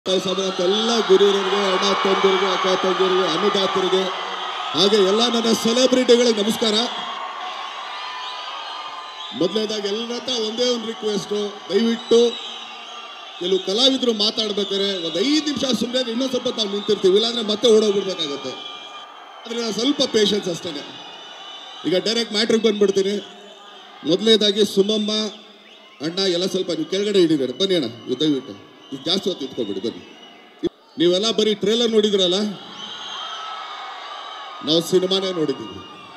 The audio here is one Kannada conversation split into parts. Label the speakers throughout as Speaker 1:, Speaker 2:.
Speaker 1: ಸಮೇತ ಎಲ್ಲ ಗುರುವರಿಗೆ ಅಣ್ಣ ತಂದಿರಿಗೆ ಅಕ್ಕ ತಂದಿರಿಗೆ ಅನ್ನದಾತರಿಗೆ ಹಾಗೆ ಎಲ್ಲ ನನ್ನ ಸೆಲೆಬ್ರಿಟಿಗಳಿಗೆ ನಮಸ್ಕಾರ ಮೊದಲನೇದಾಗಿ ಎಲ್ಲರ ಹತ್ರ ಒಂದೇ ಒಂದು ರಿಕ್ವೆಸ್ಟು ದಯವಿಟ್ಟು ಕೆಲವು ಕಲಾವಿದರು ಮಾತಾಡ್ಬೇಕಾದ್ರೆ ಒಂದು ಐದು ನಿಮಿಷ ಸುಮ್ಮನೆ ಇನ್ನೊಂದು ಸ್ವಲ್ಪ ನಾವು ನಿಂತಿರ್ತೀವಿ ಇಲ್ಲಾಂದ್ರೆ ಮತ್ತೆ ಓಡೋಗ್ಬಿಡ್ಬೇಕಾಗತ್ತೆ ಆದರೆ ನಾನು ಸ್ವಲ್ಪ ಪೇಷನ್ಸ್ ಅಷ್ಟೇ ಈಗ ಡೈರೆಕ್ಟ್ ಮ್ಯಾಟ್ರಿಗೆ ಬಂದ್ಬಿಡ್ತೀನಿ ಮೊದಲನೇದಾಗಿ ಸುಮಮ್ಮ ಅಣ್ಣ ಎಲ್ಲ ಸ್ವಲ್ಪ ನೀವು ಕೆಳಗಡೆ ಹಿಡಿದಾರೆ ಬನ್ನಿ ಅಣ್ಣ ನೀವು ದಯವಿಟ್ಟು ಈಗ ಜಾಸ್ತಿ ಹೊತ್ತು ಇಟ್ಕೊಬಿಡಿ ಬನ್ನಿ ನೀವೆಲ್ಲ ಬರೀ ಟ್ರೇಲರ್ ನೋಡಿದ್ರಲ್ಲ ನಾವು ಸಿನಿಮಾನೇ ನೋಡಿದ್ದೀವಿ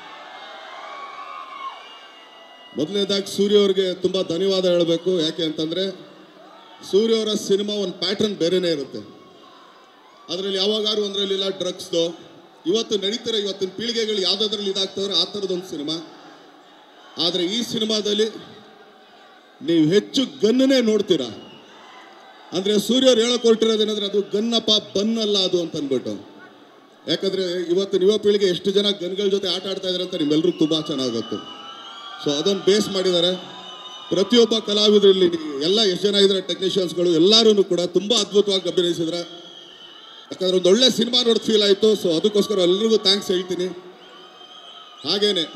Speaker 1: ಮೊದಲನೇದಾಗಿ ಸೂರ್ಯ ಅವ್ರಿಗೆ ತುಂಬ ಧನ್ಯವಾದ ಹೇಳಬೇಕು ಯಾಕೆ ಅಂತಂದರೆ ಸೂರ್ಯ ಅವರ ಸಿನಿಮಾ ಒಂದು ಪ್ಯಾಟರ್ನ್ ಬೇರೆನೇ ಇರುತ್ತೆ ಅದರಲ್ಲಿ ಯಾವಾಗಾರು ಒಂದರಲ್ಲಿಲ್ಲ ಡ್ರಗ್ಸ್ದು ಇವತ್ತು ನಡೀತಿರೋ ಇವತ್ತಿನ ಪೀಳಿಗೆಗಳು ಯಾವುದಾದ್ರಲ್ಲಿ ಇದಾಗ್ತವ್ರೆ ಆ ಥರದೊಂದು ಸಿನಿಮಾ ಆದರೆ ಈ ಸಿನಿಮಾದಲ್ಲಿ ನೀವು ಹೆಚ್ಚು ಗನ್ನನೇ ನೋಡ್ತೀರಾ ಅಂದರೆ ಸೂರ್ಯವ್ರು ಹೇಳಕ್ ಹೊರಟಿರೋದೇನಂದ್ರೆ ಅದು ಗನ್ನಪ್ಪ ಬನ್ನಲ್ಲ ಅದು ಅಂತ ಅಂದ್ಬಿಟ್ಟು ಯಾಕಂದರೆ ಇವತ್ತು ಯುವ ಪೀಳಿಗೆ ಎಷ್ಟು ಜನ ಗನ್ಗಳ ಜೊತೆ ಆಟ ಆಡ್ತಾ ಇದ್ದಾರೆ ಅಂತ ನಿಮ್ಮೆಲ್ಲರಿಗೂ ತುಂಬ ಚೆನ್ನಾಗಿ ಗೊತ್ತು ಸೊ ಅದನ್ನು ಬೇಸ್ ಮಾಡಿದ್ದಾರೆ ಪ್ರತಿಯೊಬ್ಬ ಕಲಾವಿದರಲ್ಲಿ ಎಲ್ಲ ಎಷ್ಟು ಜನ ಇದ್ದಾರೆ ಟೆಕ್ನಿಷಿಯನ್ಸ್ಗಳು ಎಲ್ಲರೂ ಕೂಡ ತುಂಬ ಅದ್ಭುತವಾಗಿ ಅಭಿನಯಿಸಿದ್ರೆ ಯಾಕಂದ್ರೆ ಒಂದು ಒಳ್ಳೆ ಸಿನಿಮಾ ನೋಡಿ ಫೀಲ್ ಆಯಿತು ಸೊ ಅದಕ್ಕೋಸ್ಕರ ಎಲ್ರಿಗೂ ಥ್ಯಾಂಕ್ಸ್ ಹೇಳ್ತೀನಿ ಹಾಗೇನೆ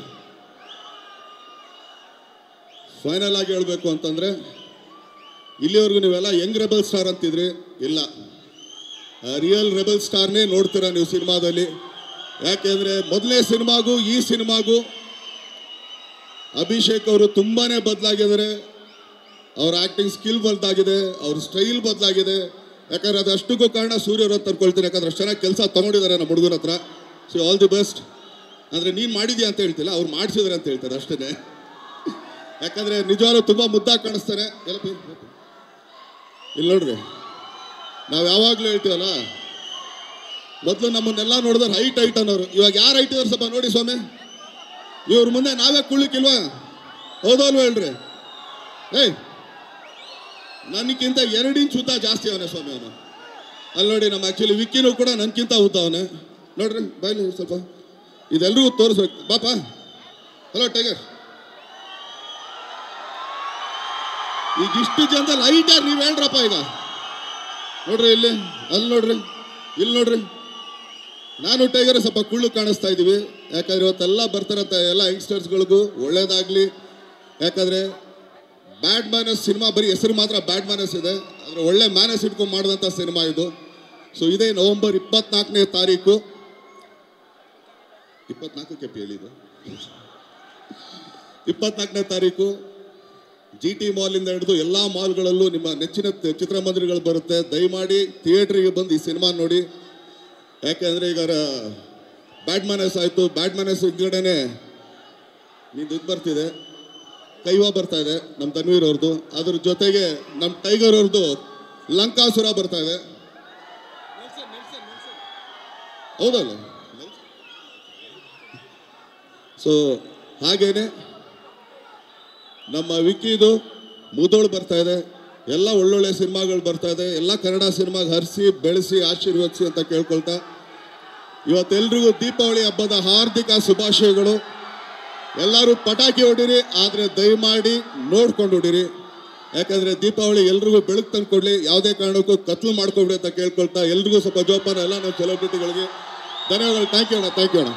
Speaker 1: ಫೈನಲ್ ಆಗಿ ಹೇಳಬೇಕು ಅಂತಂದರೆ ಇಲ್ಲಿವರೆಗೂ ನೀವೆಲ್ಲ ಯಂಗ್ ರೆಬಲ್ ಸ್ಟಾರ್ ಅಂತಿದ್ರಿ ಇಲ್ಲ ರಿಯಲ್ ರೆಬಲ್ ಸ್ಟಾರ್ನೇ ನೋಡ್ತೀರಾ ನೀವು ಸಿನಿಮಾದಲ್ಲಿ ಯಾಕೆಂದರೆ ಮೊದಲನೇ ಸಿನಿಮಾಗೂ ಈ ಸಿನಿಮಾಗೂ ಅಭಿಷೇಕ್ ಅವರು ತುಂಬಾ ಬದಲಾಗಿದ್ದಾರೆ ಅವ್ರ ಆ್ಯಕ್ಟಿಂಗ್ ಸ್ಕಿಲ್ ಬದಲಾಗಿದೆ ಅವ್ರ ಸ್ಟೈಲ್ ಬದಲಾಗಿದೆ ಯಾಕಂದ್ರೆ ಅದು ಅಷ್ಟಕ್ಕೂ ಕಾರಣ ಸೂರ್ಯರು ಅಂತ ಅನ್ಕೊಳ್ತೀನಿ ಯಾಕಂದ್ರೆ ಅಷ್ಟು ಚೆನ್ನಾಗಿ ಕೆಲಸ ತೊಗೊಂಡಿದ್ದಾರೆ ನಮ್ಮ ಹುಡುಗನ ಹತ್ರ ಸೊ ಆಲ್ ದಿ ಬೆಸ್ಟ್ ಅಂದರೆ ನೀನು ಮಾಡಿದ್ಯಾ ಅಂತ ಹೇಳ್ತಿಲ್ಲ ಅವ್ರು ಮಾಡಿಸಿದ್ರೆ ಅಂತ ಹೇಳ್ತಾರೆ ಅಷ್ಟೇ ಯಾಕಂದರೆ ನಿಜವಾಗ್ಲೂ ತುಂಬ ಮುದ್ದಾಗಿ ಕಾಣಿಸ್ತಾನೆ ಎಲ್ಲ ಬಿ- ಇಲ್ಲಿ ನೋಡ್ರಿ ನಾವು ಯಾವಾಗಲೂ ಹೇಳ್ತೀವಲ್ಲ ಮೊದಲು ನಮ್ಮನ್ನೆಲ್ಲ ನೋಡಿದ್ರೆ ಹೈಟ್ ಹೈಟ್ ಅನ್ನೋರು ಇವಾಗ ಯಾರು ಹೈಟ್ ಇದಾರೆ ಸ್ವಲ್ಪ ನೋಡಿ ಸ್ವಾಮಿ ಇವ್ರ ಮುಂದೆ ನಾವೇ ಕುಳ್ಳಿಕ್ಕಿಲ್ವಾ ಹೌದಲ್ವ ಹೇಳ್ರಿ ಏಯ್ ನನಗಿಂತ ಎರಡು ಇಂಚ್ ಉದ್ದ ಜಾಸ್ತಿ ಅವನೇ ಸ್ವಾಮಿ ಅವನು ಅಲ್ಲಿ ನೋಡಿ ನಮ್ಮ ಆ್ಯಕ್ಚುಲಿ ವಿಕ್ಕಿನೂ ಕೂಡ ನನಗಿಂತ ಉದ್ದ ಅವನೇ ನೋಡ್ರಿ ಬಾಯ್ಲಿ ಸ್ವಲ್ಪ ಇದೆಲ್ರಿಗೂ ತೋರಿಸ್ಬೇಕು ಬಾಪ ಹಲೋ ಟೈಗರ್ ಈಗ ಇಷ್ಟು ಜನದಲ್ಲಿ ಹೈಟರ್ ನೀವು ಹೇಳ್ರಪ್ಪ ಈಗ ನೋಡ್ರಿ ಇಲ್ಲಿ ಅಲ್ಲಿ ನೋಡ್ರಿ ಇಲ್ಲಿ ನೋಡ್ರಿ ನಾನು ಟೈಗರ್ ಸ್ವಲ್ಪ ಕುಳ್ಳು ಕಾಣಿಸ್ತಾ ಇದ್ದೀವಿ ಯಾಕಂದ್ರೆ ಇವತ್ತೆಲ್ಲ ಬರ್ತಾರಂತ ಎಲ್ಲ ಯಂಗ್ಸ್ಟರ್ಸ್ಗಳಿಗೂ ಒಳ್ಳೇದಾಗಲಿ ಯಾಕಂದ್ರೆ ಬ್ಯಾಡ್ ಮ್ಯಾನಸ್ ಸಿನಿಮಾ ಬರೀ ಹೆಸರು ಮಾತ್ರ ಬ್ಯಾಡ್ ಮ್ಯಾನಸ್ ಇದೆ ಆದರೆ ಒಳ್ಳೆ ಮ್ಯಾನಸ್ ಇಟ್ಕೊಂಡು ಮಾಡಿದಂಥ ಸಿನಿಮಾ ಇದು ಸೊ ಇದೇ ನವೆಂಬರ್ ಇಪ್ಪತ್ನಾಲ್ಕನೇ ತಾರೀಕು ಇಪ್ಪತ್ನಾಲ್ಕಕ್ಕೆ ಪಿ ಹೇಳಿದ್ದು ಇಪ್ಪತ್ನಾಲ್ಕನೇ ತಾರೀಕು ಜಿ ಟಿ ಮಾಲಿಂದ ಹಿಡಿದು ಎಲ್ಲ ಮಾಲ್ಗಳಲ್ಲೂ ನಿಮ್ಮ ನೆಚ್ಚಿನ ತ- ಚಿತ್ರಮಂದಿರಗಳು ಬರುತ್ತೆ ದಯಮಾಡಿ ಥಿಯೇಟ್ರಿಗೆ ಬಂದು ಈ ಸಿನಿಮಾ ನೋಡಿ ಯಾಕೆಂದರೆ ಈಗ ಬ್ಯಾಡ್ ಮ್ಯಾನಸ್ ಆಯಿತು ಬ್ಯಾಡ್ ಮ್ಯಾನಸ್ ಹಿಂದ್ಗಡೆನೆ ನಿಂದು ಇದು ಬರ್ತಿದೆ ಕೈವಾ ಬರ್ತಾ ಇದೆ ನಮ್ಮ ತನ್ವೀರ್ ಅವ್ರದ್ದು ಅದ್ರ ಜೊತೆಗೆ ನಮ್ಮ ಟೈಗರ್ ಅವ್ರದ್ದು ಲಂಕಾಸುರ ಬರ್ತಾ ಇದೆ ಹೌದಲ್ಲ ಸೊ ಹಾಗೇನೆ ನಮ್ಮ ವಿಕಿದು ಮುದೋಳು ಬರ್ತಾ ಇದೆ ಎಲ್ಲ ಒಳ್ಳೊಳ್ಳೆ ಸಿನಿಮಾಗಳು ಬರ್ತಾ ಇದೆ ಎಲ್ಲ ಕನ್ನಡ ಸಿನಿಮಾಗೆ ಹರಿಸಿ ಬೆಳೆಸಿ ಆಶೀರ್ವದಿಸಿ ಅಂತ ಕೇಳ್ಕೊಳ್ತಾ ಇವತ್ತೆಲ್ರಿಗೂ ದೀಪಾವಳಿ ಹಬ್ಬದ ಹಾರ್ದಿಕ ಶುಭಾಶಯಗಳು ಎಲ್ಲರೂ ಪಟಾಕಿ ಹೊಡಿರಿ ಆದರೆ ದಯಮಾಡಿ ನೋಡ್ಕೊಂಡು ಹೊಡಿರಿ ಯಾಕಂದ್ರೆ ದೀಪಾವಳಿ ಎಲ್ರಿಗೂ ಬೆಳಕು ತಂದ್ಕೊಡ್ಲಿ ಯಾವುದೇ ಕಾರಣಕ್ಕೂ ಕತ್ಲು ಮಾಡ್ಕೊಬಿಡಿ ಅಂತ ಕೇಳ್ಕೊಳ್ತಾ ಎಲ್ರಿಗೂ ಸ್ವಲ್ಪ ಜೋಪಾನ ಎಲ್ಲ ನಮ್ಮ ಸೆಲೆಬ್ರಿಟಿಗಳಿಗೆ ಧನ್ಯವಾದಗಳು ಥ್ಯಾಂಕ್ ಯು ಅಣ್ಣ ಥ್ಯಾಂಕ್ ಯು ಅಣ್ಣ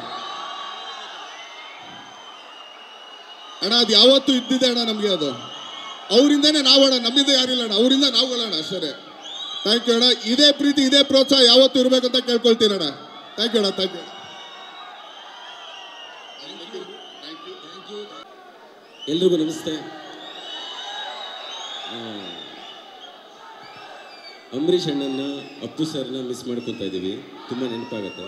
Speaker 1: ಅಣ್ಣ ಅದು ಯಾವತ್ತೂ ಇದ್ದಿದೆ ಅಣ್ಣ ನಮಗೆ ಅದು ಅವರಿಂದನೇ ನಾವು ಅಣ್ಣ ನಮ್ಮಿಂದ ಯಾರಿಲ್ಲ ಅಣ್ಣ ಅವರಿಂದ ನಾವು ಅಣ್ಣ ಅಷ್ಟೇ ಥ್ಯಾಂಕ್ ಯು ಅಣ್ಣ ಇದೇ ಪ್ರೀತಿ ಇದೇ ಪ್ರೋತ್ಸಾಹ ಯಾವತ್ತೂ ಇರಬೇಕಂತ ಕೇಳ್ಕೊಳ್ತೀನಿ ಅಣ್ಣ ಥ್ಯಾಂಕ್ ಯು ಅಣ್ಣ ಥ್ಯಾಂಕ್ ಯು
Speaker 2: ಎಲ್ರಿಗೂ ನಮಸ್ತೆ ಆ, ಅಂಬರೀಷ್ ಅಣ್ಣನ ಅಪ್ಪು ಸರ್ನ ಮಿಸ್ ಮಾಡ್ಕೊತಾ ಇದ್ದೀವಿ ತುಂಬ ನೆನಪಾಗತ್ತೆ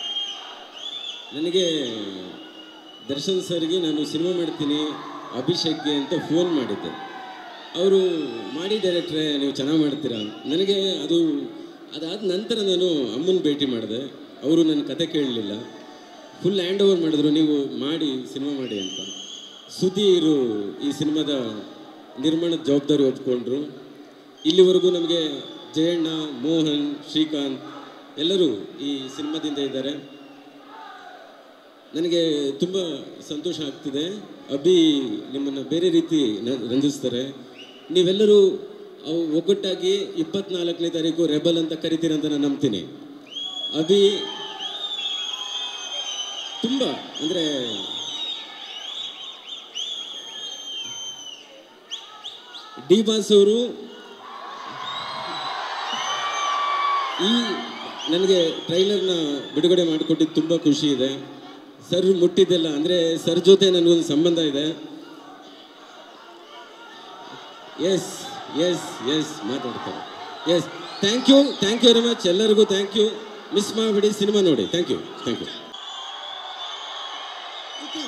Speaker 2: ನನಗೆ ದರ್ಶನ್ ಸರ್ಗೆ ನಾನು ಸಿನಿಮಾ ಮಾಡ್ತೀನಿ ಅಭಿಷೇಕ್ಗೆ ಅಂತ ಫೋನ್ ಮಾಡಿದ್ದೆ ಅವರು ಮಾಡಿ ಡೈರೆಕ್ಟ್ರೆ ನೀವು ಚೆನ್ನಾಗಿ ಮಾಡ್ತೀರಾ ನನಗೆ ಅದು ಅದಾದ ನಂತರ ನಾನು ಅಮ್ಮನ ಭೇಟಿ ಮಾಡಿದೆ ಅವರು ನನ್ನ ಕತೆ ಕೇಳಲಿಲ್ಲ ಫುಲ್ ಹ್ಯಾಂಡ್ ಓವರ್ ಮಾಡಿದ್ರು ನೀವು ಮಾಡಿ ಸಿನಿಮಾ ಮಾಡಿ ಅಂತ ಸುಧೀರು ಈ ಸಿನಿಮಾದ ನಿರ್ಮಾಣದ ಜವಾಬ್ದಾರಿ ಒಪ್ಕೊಂಡ್ರು ಇಲ್ಲಿವರೆಗೂ ನಮಗೆ ಜಯಣ್ಣ ಮೋಹನ್ ಶ್ರೀಕಾಂತ್ ಎಲ್ಲರೂ ಈ ಸಿನಿಮಾದಿಂದ ಇದ್ದಾರೆ ನನಗೆ ತುಂಬ ಸಂತೋಷ ಆಗ್ತಿದೆ ಅಭಿ ನಿಮ್ಮನ್ನು ಬೇರೆ ರೀತಿ ನ- ರಂಜಿಸ್ತಾರೆ ನೀವೆಲ್ಲರೂ ಅವು ಒಗ್ಗಟ್ಟಾಗಿ ಇಪ್ಪತ್ನಾಲ್ಕನೇ ತಾರೀಕು ರೆಬಲ್ ಅಂತ ಕರಿತೀರಿ ಅಂತ ನಾನು ನಂಬ್ತೀನಿ ಅಭಿ ತುಂಬ ಅಂದರೆ ಡಿ ಬಾಸ್ ಅವರು ಈ ನನಗೆ ಟ್ರೈಲರ್ನ ಬಿಡುಗಡೆ ಮಾಡಿಕೊಟ್ಟಿದ್ದು ತುಂಬ ಖುಷಿ ಇದೆ ಸರ್ ಮುಟ್ಟಿದ್ದೆಲ್ಲ ಅಂದರೆ ಸರ್ ಜೊತೆ ನನಗೊಂದು ಸಂಬಂಧ ಇದೆ ಎಸ್ ಎಸ್ ಎಸ್ ಮಾತಾಡ್ತಾರೆ yes thank you thank you very much ಎಲ್ಲರಿಗೂ ಥ್ಯಾಂಕ್ ಯು ಮಿಸ್ ಮಾಡಿಬಿಡಿ ಸಿನಿಮಾ ನೋಡಿ thank you thank you
Speaker 3: Okay.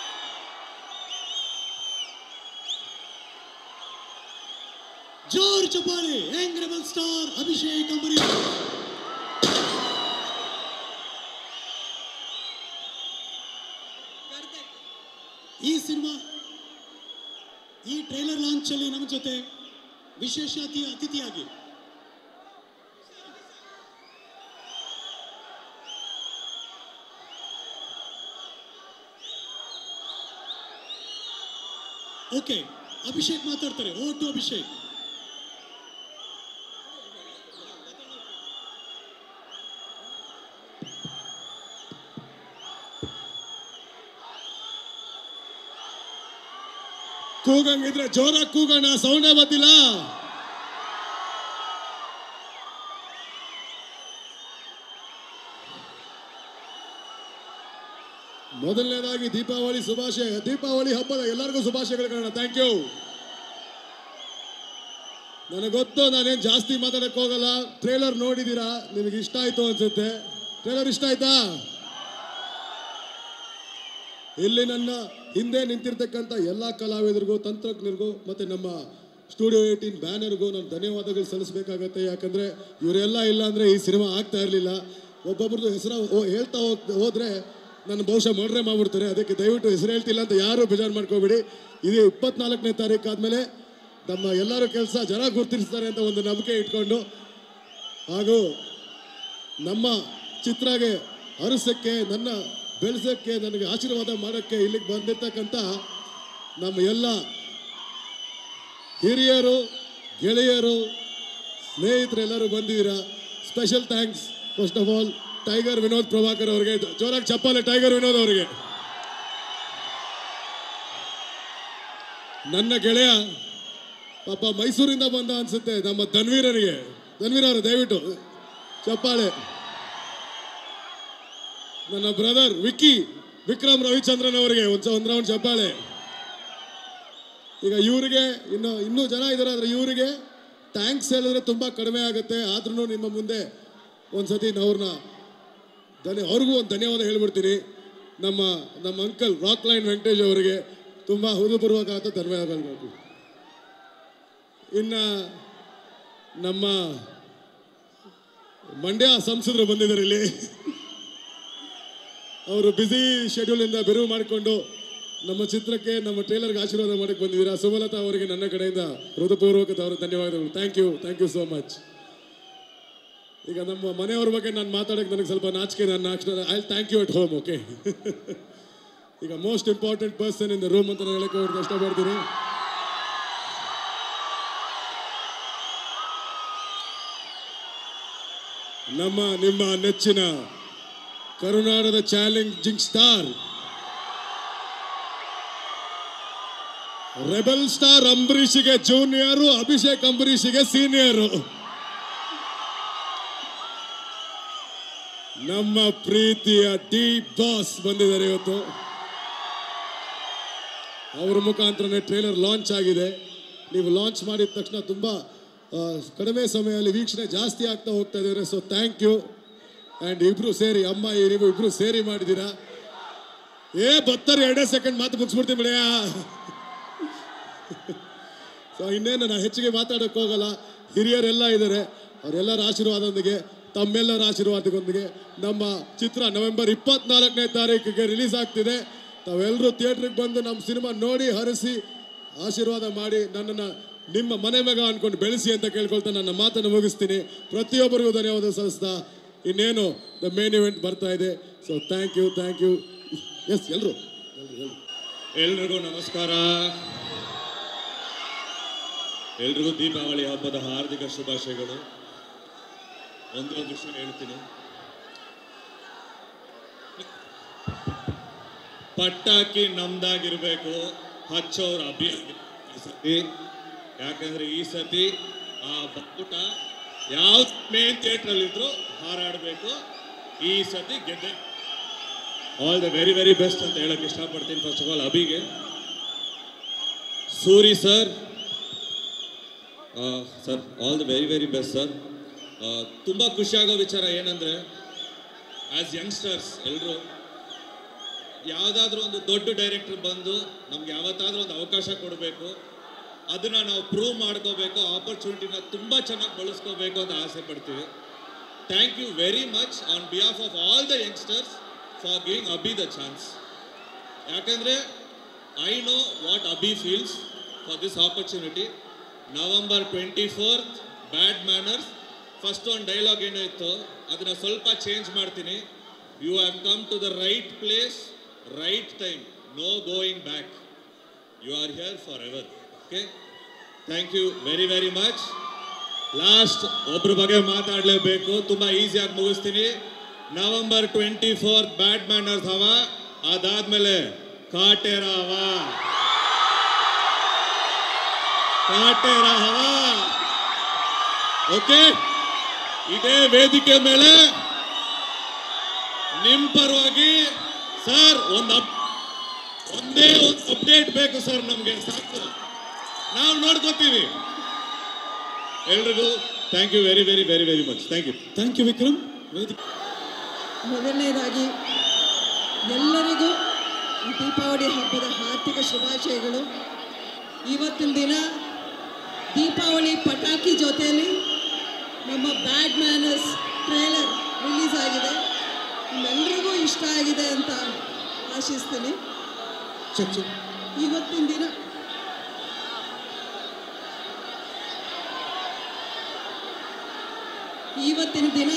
Speaker 3: ಜೋರ್ ಚಪ್ಪಾಳೆ young rebel star Abhishek Ambareesh ಈ ಸಿನಿಮಾ ಈ ಟ್ರೈಲರ್ ಲಾಂಚ್ ಅಲ್ಲಿ ನಮ್ಮ ಜೊತೆ ವಿಶೇಷ ಅತಿ ಅತಿಥಿಯಾಗಿ ಓಕೆ ಅಭಿಷೇಕ್ ಮಾತಾಡ್ತಾರೆ ಓ ಟು ಅಭಿಷೇಕ್ ಕೂಗಂಗಿದ್ರೆ ಜೋರಾಗಿ ಕೂಗೋಣ ಸೌಂಡೇ ಬಂದಿಲ್ಲ ಮೊದಲನೇದಾಗಿ ದೀಪಾವಳಿ ಶುಭಾಶಯ ದೀಪಾವಳಿ ಹಬ್ಬದ ಎಲ್ಲರಿಗೂ ಶುಭಾಶಯಗಳು ಕಾರಣ ಥ್ಯಾಂಕ್ ಯು ನನಗೆ ಗೊತ್ತು ನಾನೇನು ಜಾಸ್ತಿ ಮಾತಾಡಕ್ಕೆ ಹೋಗಲ್ಲ ಟ್ರೇಲರ್ ನೋಡಿದ್ದೀರಾ ನಿಮಗೆ ಇಷ್ಟ ಆಯ್ತು ಅನ್ಸುತ್ತೆ ಟ್ರೇಲರ್ ಇಷ್ಟ ಆಯ್ತಾ ಇಲ್ಲಿ ನನ್ನ ಹಿಂದೆ ನಿಂತಿರ್ತಕ್ಕಂಥ ಎಲ್ಲ ಕಲಾವಿದರಿಗೂ ತಂತ್ರಜ್ಞರಿಗೂ ಮತ್ತು ನಮ್ಮ ಸ್ಟುಡಿಯೋ ಏಯ್ಟೀನ್ ಬ್ಯಾನರ್ಗೂ ನಾನು ಧನ್ಯವಾದಗಳು ಸಲ್ಲಿಸಬೇಕಾಗತ್ತೆ ಯಾಕಂದರೆ ಇವರೆಲ್ಲ ಇಲ್ಲ ಅಂದರೆ ಈ ಸಿನಿಮಾ ಆಗ್ತಾ ಇರಲಿಲ್ಲ ಒಬ್ಬೊಬ್ರದ್ದು ಹೆಸರು ಹೇಳ್ತಾ ಹೋಗ್ ಹೋದರೆ ನನ್ನ ಬಹುಶಃ ಮರ್ಡ್ರೆ ಮಾಡ್ಬಿಡ್ತಾರೆ ಅದಕ್ಕೆ ದಯವಿಟ್ಟು ಹೆಸರು ಹೇಳ್ತಿಲ್ಲ ಅಂತ ಯಾರು ಬೇಜಾರು ಮಾಡ್ಕೋಬೇಡಿ ಇದು ಇಪ್ಪತ್ನಾಲ್ಕನೇ ತಾರೀಕು ಆದಮೇಲೆ ನಮ್ಮ ಎಲ್ಲರ ಕೆಲಸ ಜನ ಗುರ್ತಿಸ್ತಾರೆ ಅಂತ ಒಂದು ನಂಬಿಕೆ ಇಟ್ಕೊಂಡು ಹಾಗೂ ನಮ್ಮ ಚಿತ್ರಗೆ ಹರಿಸಕ್ಕೆ ನನ್ನ ಬೆಳೆಸೋಕ್ಕೆ ನನಗೆ ಆಶೀರ್ವಾದ ಮಾಡೋಕ್ಕೆ ಇಲ್ಲಿಗೆ ಬಂದಿರ್ತಕ್ಕಂಥ ನಮ್ಮ ಎಲ್ಲ ಹಿರಿಯರು ಗೆಳೆಯರು ಸ್ನೇಹಿತರೆಲ್ಲರೂ ಬಂದಿದ್ದೀರಾ special thanks first of all tiger Vinod Prabhakar ಅವರಿಗೆ ಜೋರಾಗಿ ಚಪ್ಪಾಲೆ ಟೈಗರ್ ವಿನೋದ್ ಅವರಿಗೆ ನನ್ನ ಗೆಳೆಯ ಪಾಪ ಮೈಸೂರಿಂದ ಬಂದ ಅನ್ಸುತ್ತೆ ನಮ್ಮ ಧನ್ವೀರನಿಗೆ ಧನ್ವೀರ್ ಅವರು ದಯವಿಟ್ಟು ಚಪ್ಪಾಳೆ ನನ್ನ ಬ್ರದರ್ ವಿಕ್ಕಿ ವಿಕ್ರಮ್ ರವಿಚಂದ್ರನ್ ಅವರಿಗೆ ಒಂದು ಒಂದು ರೌಂಡ್ ಚಪ್ಪಾಳೆ ಈಗ ಇವರಿಗೆ ಇನ್ನು ಇನ್ನೂ ಜನ ಇದ್ದಾರೆ ಆದರೆ ಇವರಿಗೆ ಥ್ಯಾಂಕ್ಸ್ ಹೇಳಿದ್ರೆ ತುಂಬ ಕಡಿಮೆ ಆಗುತ್ತೆ ಆದ್ರೂ ನಿಮ್ಮ ಮುಂದೆ ಒಂದ್ಸತಿ ಅವ್ರನ್ನ ಧನ್ಯ ಅವ್ರಿಗೂ ಒಂದು ಧನ್ಯವಾದ ಹೇಳ್ಬಿಡ್ತೀನಿ ನಮ್ಮ ನಮ್ಮ ಅಂಕಲ್ ರಾಕ್ ಲೈನ್ ವೆಂಕಟೇಶ್ ಅವರಿಗೆ ತುಂಬ ಹೃದಯಪೂರ್ವಕ ಧನ್ಯವಾದಗಳು ಇನ್ನು ನಮ್ಮ ಮಂಡ್ಯ ಸಂಸದರು ಬಂದಿದ್ದಾರೆ ಇಲ್ಲಿ ಅವರು ಬ್ಯುಸಿ ಶೆಡ್ಯೂಲಿಂದ ಬಿಡುವು ಮಾಡಿಕೊಂಡು ನಮ್ಮ ಚಿತ್ರಕ್ಕೆ ನಮ್ಮ ಟ್ರೇಲರ್ಗೆ ಆಶೀರ್ವಾದ ಮಾಡಕ್ಕೆ ಬಂದಿದ್ದೀರಾ ಸುಮಲತಾ ಅವರಿಗೆ ನನ್ನ ಕಡೆಯಿಂದ ಹೃದಯಪೂರ್ವಕ ಅವರ ಧನ್ಯವಾದಗಳು thank you thank you so much ಈಗ ನಮ್ಮ ಮನೆಯವ್ರ ಬಗ್ಗೆ ನಾನು ಮಾತಾಡೋಕ್ಕೆ ನನಗೆ ಸ್ವಲ್ಪ ನಾಚಿಕೆ ನಾನು I thank you at home okay ಈಗ most important person in the room ಅಂತ ನಾನು ಹೇಳಕ್ಕೆ ಅವ್ರಿಗೆ ಕಷ್ಟಪಡ್ತೀನಿ ನಮ್ಮ ನಿಮ್ಮ ನೆಚ್ಚಿನ ಕರುನಾಡದ ಚಾಲೆಂಜಿಂಗ್ ಸ್ಟಾರ್ ರೆಬಲ್ ಸ್ಟಾರ್ ಅಂಬರೀಷಿಗೆ ಜೂನಿಯರು ಅಭಿಷೇಕ್ ಅಂಬರೀಷಿಗೆ ಸೀನಿಯರು ನಮ್ಮ ಪ್ರೀತಿಯ ಡಿ ಬಾಸ್ ಬಂದಿದ್ದಾರೆ ಇವತ್ತು ಅವ್ರ ಮುಖಾಂತರನೇ ಟ್ರೇಲರ್ ಲಾಂಚ್ ಆಗಿದೆ ನೀವು ಲಾಂಚ್ ಮಾಡಿದ ತಕ್ಷಣ ತುಂಬ ಆ, ಕಡಿಮೆ ಸಮಯದಲ್ಲಿ ವೀಕ್ಷಣೆ ಜಾಸ್ತಿ ಆಗ್ತಾ ಹೋಗ್ತಾ ಇದ್ದಾರೆ ಸೊ ಥ್ಯಾಂಕ್ ಯು ಆ್ಯಂಡ್ ಇಬ್ರು ಸೇರಿ ಅಮ್ಮ ನೀವು ಇಬ್ರು ಸೇರಿ ಮಾಡಿದ್ದೀರಾ ಏ ಬತ್ತರ್ ಎರಡೇ ಸೆಕೆಂಡ್ ಮಾತು ಮುಗಿಸ್ಬಿಡ್ತೀನಿ ಬಿಡಿಯಾ ಸೊ ಇನ್ನೇನು ನಾನು ಹೆಚ್ಚಿಗೆ ಮಾತಾಡೋಕ್ಕೆ ಹೋಗಲ್ಲ ಹಿರಿಯರೆಲ್ಲ ಇದ್ದಾರೆ ಅವರೆಲ್ಲರ ಆಶೀರ್ವಾದದೊಂದಿಗೆ ತಮ್ಮೆಲ್ಲರ ಆಶೀರ್ವಾದದೊಂದಿಗೆ ನಮ್ಮ ಚಿತ್ರ ನವೆಂಬರ್ ಇಪ್ಪತ್ನಾಲ್ಕನೇ ತಾರೀಕಿಗೆ ರಿಲೀಸ್ ಆಗ್ತಿದೆ ತಾವೆಲ್ಲರೂ ಥಿಯೇಟ್ರಿಗೆ ಬಂದು ನಮ್ಮ ಸಿನಿಮಾ ನೋಡಿ ಹರಿಸಿ ಆಶೀರ್ವಾದ ಮಾಡಿ ನನ್ನನ್ನು ನಿಮ್ಮ ಮನೆ ಮಗ ಅನ್ಕೊಂಡು ಬೆಳೆಸಿ ಅಂತ ಕೇಳ್ಕೊಳ್ತಾ ನನ್ನ ಮಾತನ್ನು ಮುಗಿಸ್ತೀನಿ ಪ್ರತಿಯೊಬ್ಬರಿಗೂ ಧನ್ಯವಾದ ಸಲ್ಲಿಸ್ತಾ ಇನ್ನೇನು ದ ಮೇನ್ ಇವೆಂಟ್ ಬರ್ತಾ ಇದೆ so thank you thank you yes ಎಲ್ಲರೂ
Speaker 4: ಎಲ್ರಿಗೂ ನಮಸ್ಕಾರ ಎಲ್ರಿಗೂ ದೀಪಾವಳಿ ಹಬ್ಬದ ಹಾರ್ದಿಕ ಶುಭಾಶಯಗಳು ಒಂದೇ ಒಂದು ವಿಷಯ ಹೇಳ್ತೀನಿ ಪಟಾಕಿ ನಮ್ದಾಗಿರ್ಬೇಕು ಹಚ್ಚೋರ್ ಅಭಿ ಈ ಸತಿ ಯಾಕಂದ್ರೆ ಈ ಸತಿ ಆ ಬಾವುಟ ಯಾವ ಮೇನ್ ಥಿಯೇಟ್ರಲ್ಲಿ ಇದ್ರು ಹಾರಾಡಬೇಕು ಈ ಸತಿ ಗೆದ್ದೆ all the very very best ಅಂತ ಹೇಳಕ್ ಇಷ್ಟಪಡ್ತೀನಿ ಫಸ್ಟ್ ಆಫ್ ಆಲ್ ಅಭಿಗೆ Suri sir sir all the very very best sir ತುಂಬ ಖುಷಿಯಾಗೋ ವಿಚಾರ ಏನಂದರೆ ಆ್ಯಸ್ ಯಂಗ್ಸ್ಟರ್ಸ್ ಎಲ್ಲರೂ ಯಾವುದಾದ್ರೂ ಒಂದು ದೊಡ್ಡ ಡೈರೆಕ್ಟರ್ ಬಂದು ನಮ್ಗೆ ಯಾವತ್ತಾದ್ರೂ ಒಂದು ಅವಕಾಶ ಕೊಡಬೇಕು ಅದನ್ನ ನಾವು ಪ್ರೂವ್ ಮಾಡ್ಕೋಬೇಕು ಆಪರ್ಚುನಿಟಿನ ತುಂಬ ಚೆನ್ನಾಗಿ ಬಳಸ್ಕೋಬೇಕು ಅಂತ ಆಸೆ ಪಡ್ತೀವಿ thank you very much on behalf of all the youngsters for giving Abhi the chance ಯಾಕಂದರೆ I know what Abhi feels for this opportunity November twenty fourth bad manners first ಒಂದು ಡೈಲಾಗ್ ಏನೋ ಇತ್ತು ಅದನ್ನ ಸ್ವಲ್ಪ ಚೇಂಜ್ ಮಾಡ್ತೀನಿ you have come to the right place right time no going back you are here forever okay thank you very very much last ಒಬ್ರ ಬಗ್ಗೆ ಮಾತಾಡಲೇಬೇಕು ತುಂಬಾ ಈಸಿಯಾಗಿ ಮುಗಿಸ್ತೀನಿ November twenty fourth bad manners ಹವ ಅದಾದ್ಮೇಲೆ ಕಾಟೇರ ಹವ ಕಾಟೇರ ಹವ ಓಕೆ ಇದೇ ವೇದಿಕೆ ಮೇಲೆ ನಿಮ್ ಪರವಾಗಿ ಸರ್ ಒಂದು ಅಪ್- ಒಂದೇ ಒಂದು ಅಪ್ಡೇಟ್ ಬೇಕು ಸರ್ ನಮ್ಗೆ ಸಾಕು ನಾವು ನೋಡ್ಕೋತೀವಿ ಎಲ್ರಿಗೂ thank you very very very very much thank you
Speaker 3: thank you Vikram ವೇದಿಕೆ
Speaker 5: ಮೊದಲನೇದಾಗಿ ಎಲ್ಲರಿಗೂ ಈ ದೀಪಾವಳಿ ಹಬ್ಬದ ಆರ್ಥಿಕ ಶುಭಾಶಯಗಳು ಇವತ್ತಿನ ದಿನ ದೀಪಾವಳಿ ಪಟಾಕಿ ಜೊತೆಯಲ್ಲಿ ನಮ್ಮ ಬ್ಯಾಡ್ ಮ್ಯಾನರ್ಸ್ ಟ್ರೇಲರ್ ರಿಲೀಸ್ ಆಗಿದೆ ನಿಮ್ಮೆಲ್ರಿಗೂ ಇಷ್ಟ ಆಗಿದೆ ಅಂತ ಆಶಿಸ್ತೀನಿ
Speaker 3: ಚಚ್ಚು
Speaker 5: ಇವತ್ತಿನ ದಿನ ಇವತ್ತಿನ ದಿನ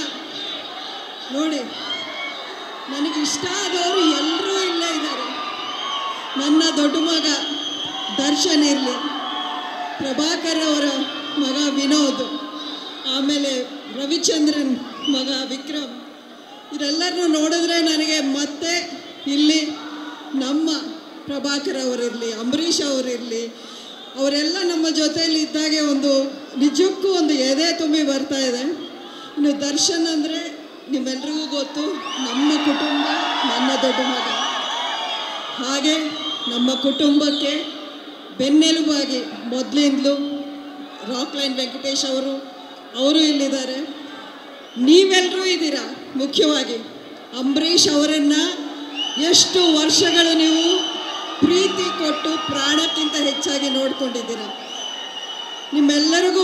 Speaker 5: ನೋಡಿ ನನಗೆ ಇಷ್ಟ ಆದವರು ಎಲ್ಲರೂ ಇಲ್ಲೇ ಇದ್ದಾರೆ ನನ್ನ ದೊಡ್ಡ ಮಗ ದರ್ಶನ್ ಇರಲಿ ಪ್ರಭಾಕರ್ ಅವರ ಮಗ ವಿನೋದ್ ಆಮೇಲೆ ರವಿಚಂದ್ರನ್ ಮಗ ವಿಕ್ರಮ್ ಇವರೆಲ್ಲರನ್ನು ನೋಡಿದ್ರೆ ನನಗೆ ಮತ್ತೆ ಇಲ್ಲಿ ನಮ್ಮ ಪ್ರಭಾಕರ್ ಅವರಿರಲಿ ಅಂಬರೀಷ್ ಅವರಿರಲಿ ಅವರೆಲ್ಲ ನಮ್ಮ ಜೊತೆಯಲ್ಲಿ ಇದ್ದಾಗೆ ಒಂದು ನಿಜಕ್ಕೂ ಒಂದು ಎದೆ ತುಂಬಿ ಬರ್ತಾ ಇದೆ ಇನ್ನು ದರ್ಶನ್ ಅಂದರೆ ನಿಮ್ಮೆಲ್ರಿಗೂ ಗೊತ್ತು ನಮ್ಮ ಕುಟುಂಬ ನನ್ನ ದೊಡ್ಡ ಮಗ ಹಾಗೆ ನಮ್ಮ ಕುಟುಂಬಕ್ಕೆ ಬೆನ್ನೆಲುಬಾಗಿ ಮೊದಲಿಂದಲೂ ರಾಕ್ಲೈನ್ ವೆಂಕಟೇಶ್ ಅವರು ಅವರು ಇಲ್ಲಿದ್ದಾರೆ ನೀವೆಲ್ಲರೂ ಇದ್ದೀರಾ ಮುಖ್ಯವಾಗಿ ಅಂಬರೀಷ್ ಅವರನ್ನು ಎಷ್ಟು ವರ್ಷಗಳು ನೀವು ಪ್ರೀತಿ ಕೊಟ್ಟು ಪ್ರಾಣಕ್ಕಿಂತ ಹೆಚ್ಚಾಗಿ ನೋಡ್ಕೊಂಡಿದ್ದೀರಾ ನಿಮ್ಮೆಲ್ಲರಿಗೂ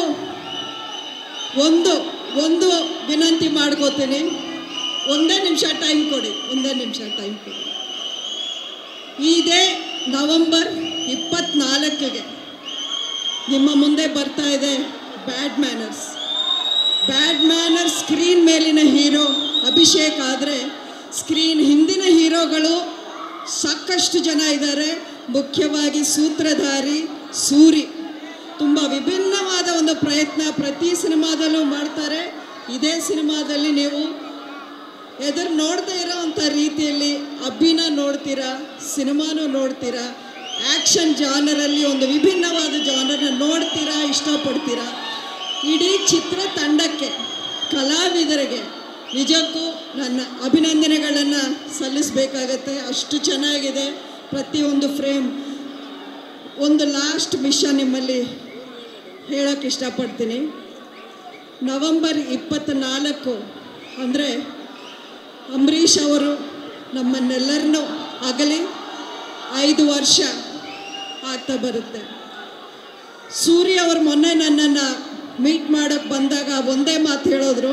Speaker 5: ಒಂದು ಒಂದು ವಿನಂತಿ ಮಾಡ್ಕೋತೀನಿ ಒಂದೇ ನಿಮಿಷ ಟೈಮ್ ಕೊಡಿ ಒಂದೇ ನಿಮಿಷ ಟೈಮ್ ಕೊಡಿ ಇದೇ ನವೆಂಬರ್ ಇಪ್ಪತ್ನಾಲ್ಕಿಗೆ ನಿಮ್ಮ ಮುಂದೆ ಬರ್ತಾ ಇದೆ bad manners bad manner screen ಮೇಲಿನ ಹೀರೋ ಅಭಿಷೇಕ್ ಆದರೆ ಸ್ಕ್ರೀನ್ ಹಿಂದಿನ ಹೀರೋಗಳು ಸಾಕಷ್ಟು ಜನ ಇದ್ದಾರೆ ಮುಖ್ಯವಾಗಿ ಸೂತ್ರಧಾರಿ ಸೂರಿ ತುಂಬ ವಿಭಿನ್ನವಾದ ಒಂದು ಪ್ರಯತ್ನ ಪ್ರತಿ ಸಿನಿಮಾದಲ್ಲೂ ಮಾಡ್ತಾರೆ ಇದೇ ಸಿನಿಮಾದಲ್ಲಿ ನೀವು ಎದುರು ನೋಡ್ತಾ ಇರೋವಂಥ ರೀತಿಯಲ್ಲಿ ಅಭಿನ ನೋಡ್ತೀರಾ ಸಿನಿಮಾನೂ ನೋಡ್ತೀರಾ ಆ್ಯಕ್ಷನ್ ಜಾನರಲ್ಲಿ ಒಂದು ವಿಭಿನ್ನವಾದ ಜಾನರ್ನ ನೋಡ್ತೀರಾ ಇಷ್ಟಪಡ್ತೀರಾ ಇಡೀ ಚಿತ್ರತಂಡಕ್ಕೆ ಕಲಾವಿದರಿಗೆ ನಿಜಕ್ಕೂ ನನ್ನ ಅಭಿನಂದನೆಗಳನ್ನು ಸಲ್ಲಿಸಬೇಕಾಗತ್ತೆ ಅಷ್ಟು ಚೆನ್ನಾಗಿದೆ ಪ್ರತಿಯೊಂದು ಫ್ರೇಮ್ ಒಂದು ಲಾಸ್ಟ್ ವಿಷಯ ನಿಮ್ಮಲ್ಲಿ ಹೇಳೋಕ್ಕೆ ಇಷ್ಟಪಡ್ತೀನಿ ನವಂಬರ್ ಇಪ್ಪತ್ತ್ನಾಲ್ಕು ಅಂದರೆ ಅಂಬರೀಷ್ ಅವರು ನಮ್ಮನ್ನೆಲ್ಲರನ್ನೂ ಅಗಲಿ ಐದು ವರ್ಷ ಆಗ್ತಾ ಬರುತ್ತೆ ಸೂರ್ಯ ಅವರು ಮೊನ್ನೆ ನನ್ನನ್ನು ಮೀಟ್ ಮಾಡೋಕ್ಕೆ ಬಂದಾಗ ಒಂದೇ ಮಾತು ಹೇಳಿದ್ರು